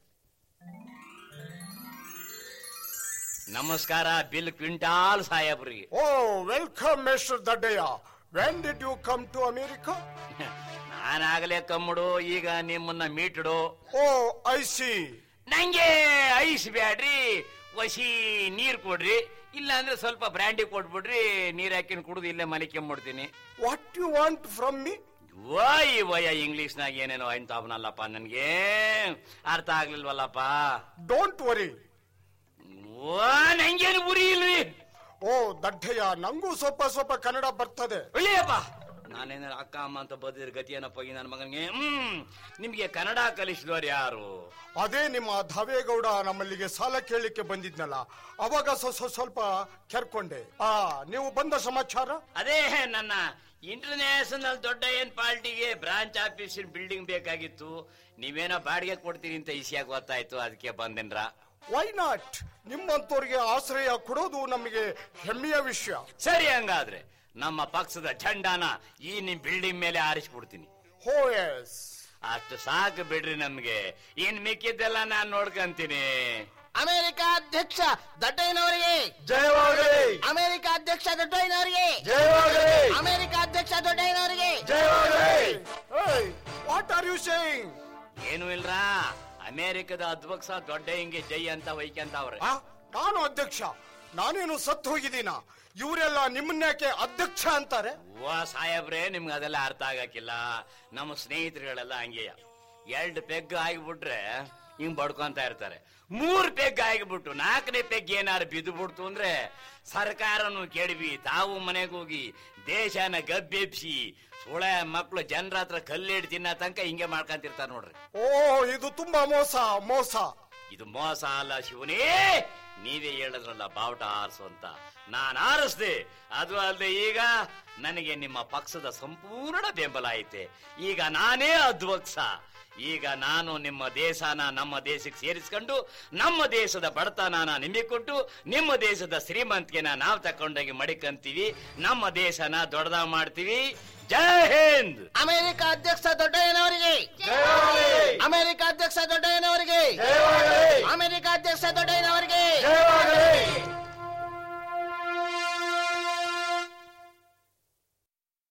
ನಮಸ್ಕಾರ ಬಿಲ್ ಕ್ವಿಂಟಾಲ್ ಸಾಹೇಬ್ರಿಗೆ Oh, welcome, Mr. Dadaya. When did you come to America? ನಾನಾಗಲೇ ಕಮ್ಮಡು ಈಗ ನಿಮ್ಮನ್ನ ಮೀಟಡು Oh, I see. ನಂಗೆ ಐಸ್ ಬ್ಯಾಡ್ರಿ ವಸಿ ನೀರ್ ಕೊಡ್ರಿ ಇಲ್ಲ ಅಂದ್ರೆ ಸ್ವಲ್ಪ ಬ್ರ್ಯಾಂಡಿ ಕೊಟ್ಬಿಡ್ರಿ ನೀರ್ ಹಾಕಿನ ಕುಡಿದು ಇಲ್ಲೇ ಮಲಿಕೊಂಬಿಡ್ತೀನಿ What you want from me? Why ವಯ ಇಂಗ್ಲಿಷ್ನಾಗ ಏನೇನೋ ಆಯ್ತಾವನಲ್ಲಪ್ಪ ನನ್ಗೆ ಅರ್ಥ ಆಗ್ಲಿಲ್ವಲ್ಲಪ್ಪ Don't worry. ಓ ನಂಗೇನು ಗುರಿ ಇಲ್ರಿ ಓ ದಡ್ಡಯ್ಯ ನಂಗೂ ಸ್ವಲ್ಪ ಸ್ವಲ್ಪ ಕನ್ನಡ ಬರ್ತದೆ ಅಯ್ಯಪ್ಪ ನಾನೇನಾರ ಅಕ್ಕ ಅಮ್ಮ ಅಂತ ಬದಿದ್ರ ಗತಿ ಏನಪ್ಪ ಈ ನನ್ನ ಮಗನಿಗೆ ಹ್ಮ್ ನಿಮ್ಗೆ ಕನ್ನಡ ಕಲಿಸಿದವ್ರು ಯಾರು ಅದೇ ನಿಮ್ಮ ಧಾವೇಗೌಡ ನಮ್ಮಲ್ಲಿಗೆ ಸಾಲ ಕೇಳಲಿಕ್ಕೆ ಬಂದಿದ್ನಲ್ಲ ಅವಾಗ ಸ್ವ- ಸ್ವ- ಸ್ವಲ್ಪ ಕೆರ್ಕೊಂಡೆ ಆ ನೀವು ಬಂದ ಸಮಾಚಾರ ಅದೇ ನನ್ನ ಇಂಟರ್ನ್ಯಾಷನಲ್ ದೊಡ್ಡ ಏನ್ ಪಾರ್ಟಿಗೆ ಬ್ರಾಂಚ್ ಆಫೀಸಿನ ಬಿಲ್ಡಿಂಗ್ ಬೇಕಾಗಿತ್ತು ನೀವೇನೋ ಬಾಡಿಗೆ ಕೊಡ್ತೀರಿ ಅಂತ ಈಸಿಯಾಗಿ ಗೊತ್ತಾಯ್ತು ಅದಕ್ಕೆ ಬಂದೇನ್ರ ವೈ ನಾಟ್ ನಿಮ್ಮಂತವ್ರಿಗೆ ಆಶ್ರಯ ಕೊಡೋದು ನಮಗೆ ಹೆಮ್ಮೆಯ ವಿಷಯ ಸರಿ ಹಂಗಾದ್ರೆ ನಮ್ಮ ಪಕ್ಷದ ಝಂಡಾನ ಈ ನಿಮ್ ಬಿಲ್ಡಿಂಗ್ ಮೇಲೆ ಆರಿಸ್ಬಿಡ್ತೀನಿ ಹೋ ಎಸ್ ಅಷ್ಟು ಸಾಕು ಬಿಡ್ರಿ ನಮ್ಗೆ ಇನ್ ಮಿಕ್ಕಿದ್ದೆಲ್ಲ ನಾನ್ ನೋಡ್ಕಂತೀನಿ ಅಮೆರಿಕ ಅಧ್ಯಕ್ಷ ದೊಡ್ಡಯ್ಯನವರಿಗೆ ಜಯವಾಗಲಿ ಅಮೆರಿಕ ಅಧ್ಯಕ್ಷ ದೊಡ್ಡಯ್ಯನವರಿಗೆ ಜಯವಾಗಲಿ ಅಮೆರಿಕ ಅಧ್ಯಕ್ಷ ದೊಡ್ಡಯ್ಯನವರಿಗೆ ಜಯವಾಗಲಿ ವಾಟ್ ಆರ್ ಯು ಸೇಯಿಂಗ್ ಏನು ಇಲ್ರಾ ಅಮೆರಿಕದ ಅಧ್ವಕ್ಷ ದೊಡ್ಡ ಹಿಂಗೆ ಜೈ ಅಂತ ವೈಕಂತವ್ರೆ ನಾನು ಅಧ್ಯಕ್ಷ ನಾನೇನು ಸತ್ತು ಹೋಗಿದ್ದೀನ ಇವರೆಲ್ಲ ನಿಮ್ಮನ್ಯಾಕೆ ಅಧ್ಯಕ್ಷ ಅಂತಾರೆ ಹೂವ ಸಾಹೇಬ್ರೆ ನಿಮ್ಗೆ ಅದೆಲ್ಲ ಅರ್ಥ ಆಗಕ್ಕಿಲ್ಲ ನಮ್ಮ ಸ್ನೇಹಿತರುಗಳೆಲ್ಲ ಹಂಗೆಯ ಎರಡು ಪೆಗ್ ಆಗಿಬಿಟ್ರೆ ಹಿಂಗ್ ಬಡ್ಕೊಂತ ಇರ್ತಾರೆ ಮೂರ್ ಪೆಗ್ ಆಗಿಬಿಟ್ಟು ನಾಲ್ಕನೇ ಪೆಗ್ ಏನಾರು ಬಿದ್ದು ಬಿಡ್ತು ಅಂದ್ರೆ ಸರ್ಕಾರನು ಕೆಡವಿ ತಾವು ಮನೆಗೆ ಹೋಗಿ ದೇಶನ ಗಬ್ಬೆಬ್ಸಿ ಸುಳೆ ಮಕ್ಕಳು ಜನರ ಹತ್ರ ಕಲ್ಲಿಡ್ ತಿನ್ನ ತನಕ ಹಿಂಗೆ ಮಾಡ್ಕೊಂತಿರ್ತಾರ ನೋಡ್ರಿ ಓ ಇದು ತುಂಬಾ ಮೋಸ ಮೋಸ ಇದು ಮೋಸ ಅಲ್ಲ ಶಿವನೇ ನೀವೇ ಹೇಳಿದ್ರಲ್ಲ ಬಾವುಟ ಆರಿಸು ಅಂತ ನಾನ್ ಆರಿಸ್ದೆ ಅದು ಅಲ್ಲದೆ ಈಗ ನನಗೆ ನಿಮ್ಮ ಪಕ್ಷದ ಸಂಪೂರ್ಣ ಬೆಂಬಲ ಐತೆ ಈಗ ನಾನೇ ಅಧ್ವಕ್ಷ ಈಗ ನಾನು ನಿಮ್ಮ ದೇಶನ ನಮ್ಮ ದೇಶಕ್ಕೆ ಸೇರಿಸ್ಕೊಂಡು ನಮ್ಮ ದೇಶದ ಬಡತನನ ನಿಮಗೆ ಕೊಟ್ಟು ನಿಮ್ಮ ದೇಶದ ಶ್ರೀಮಂತಿಕೆನ ನಾವು ತಕೊಂಡೋಗಿ ಮಡಿಕಂತೀವಿ ನಮ್ಮ ದೇಶನ ದೊಡ್ಡದ ಮಾಡ್ತೀವಿ ಜೈ ಹಿಂದ್ ಅಮೆರಿಕ ಅಧ್ಯಕ್ಷ ದೊಡ್ಡಯ್ಯನವರಿಗೆ ಅಮೆರಿಕ ಅಧ್ಯಕ್ಷ ದೊಡ್ಡಯ್ಯನವರಿಗೆ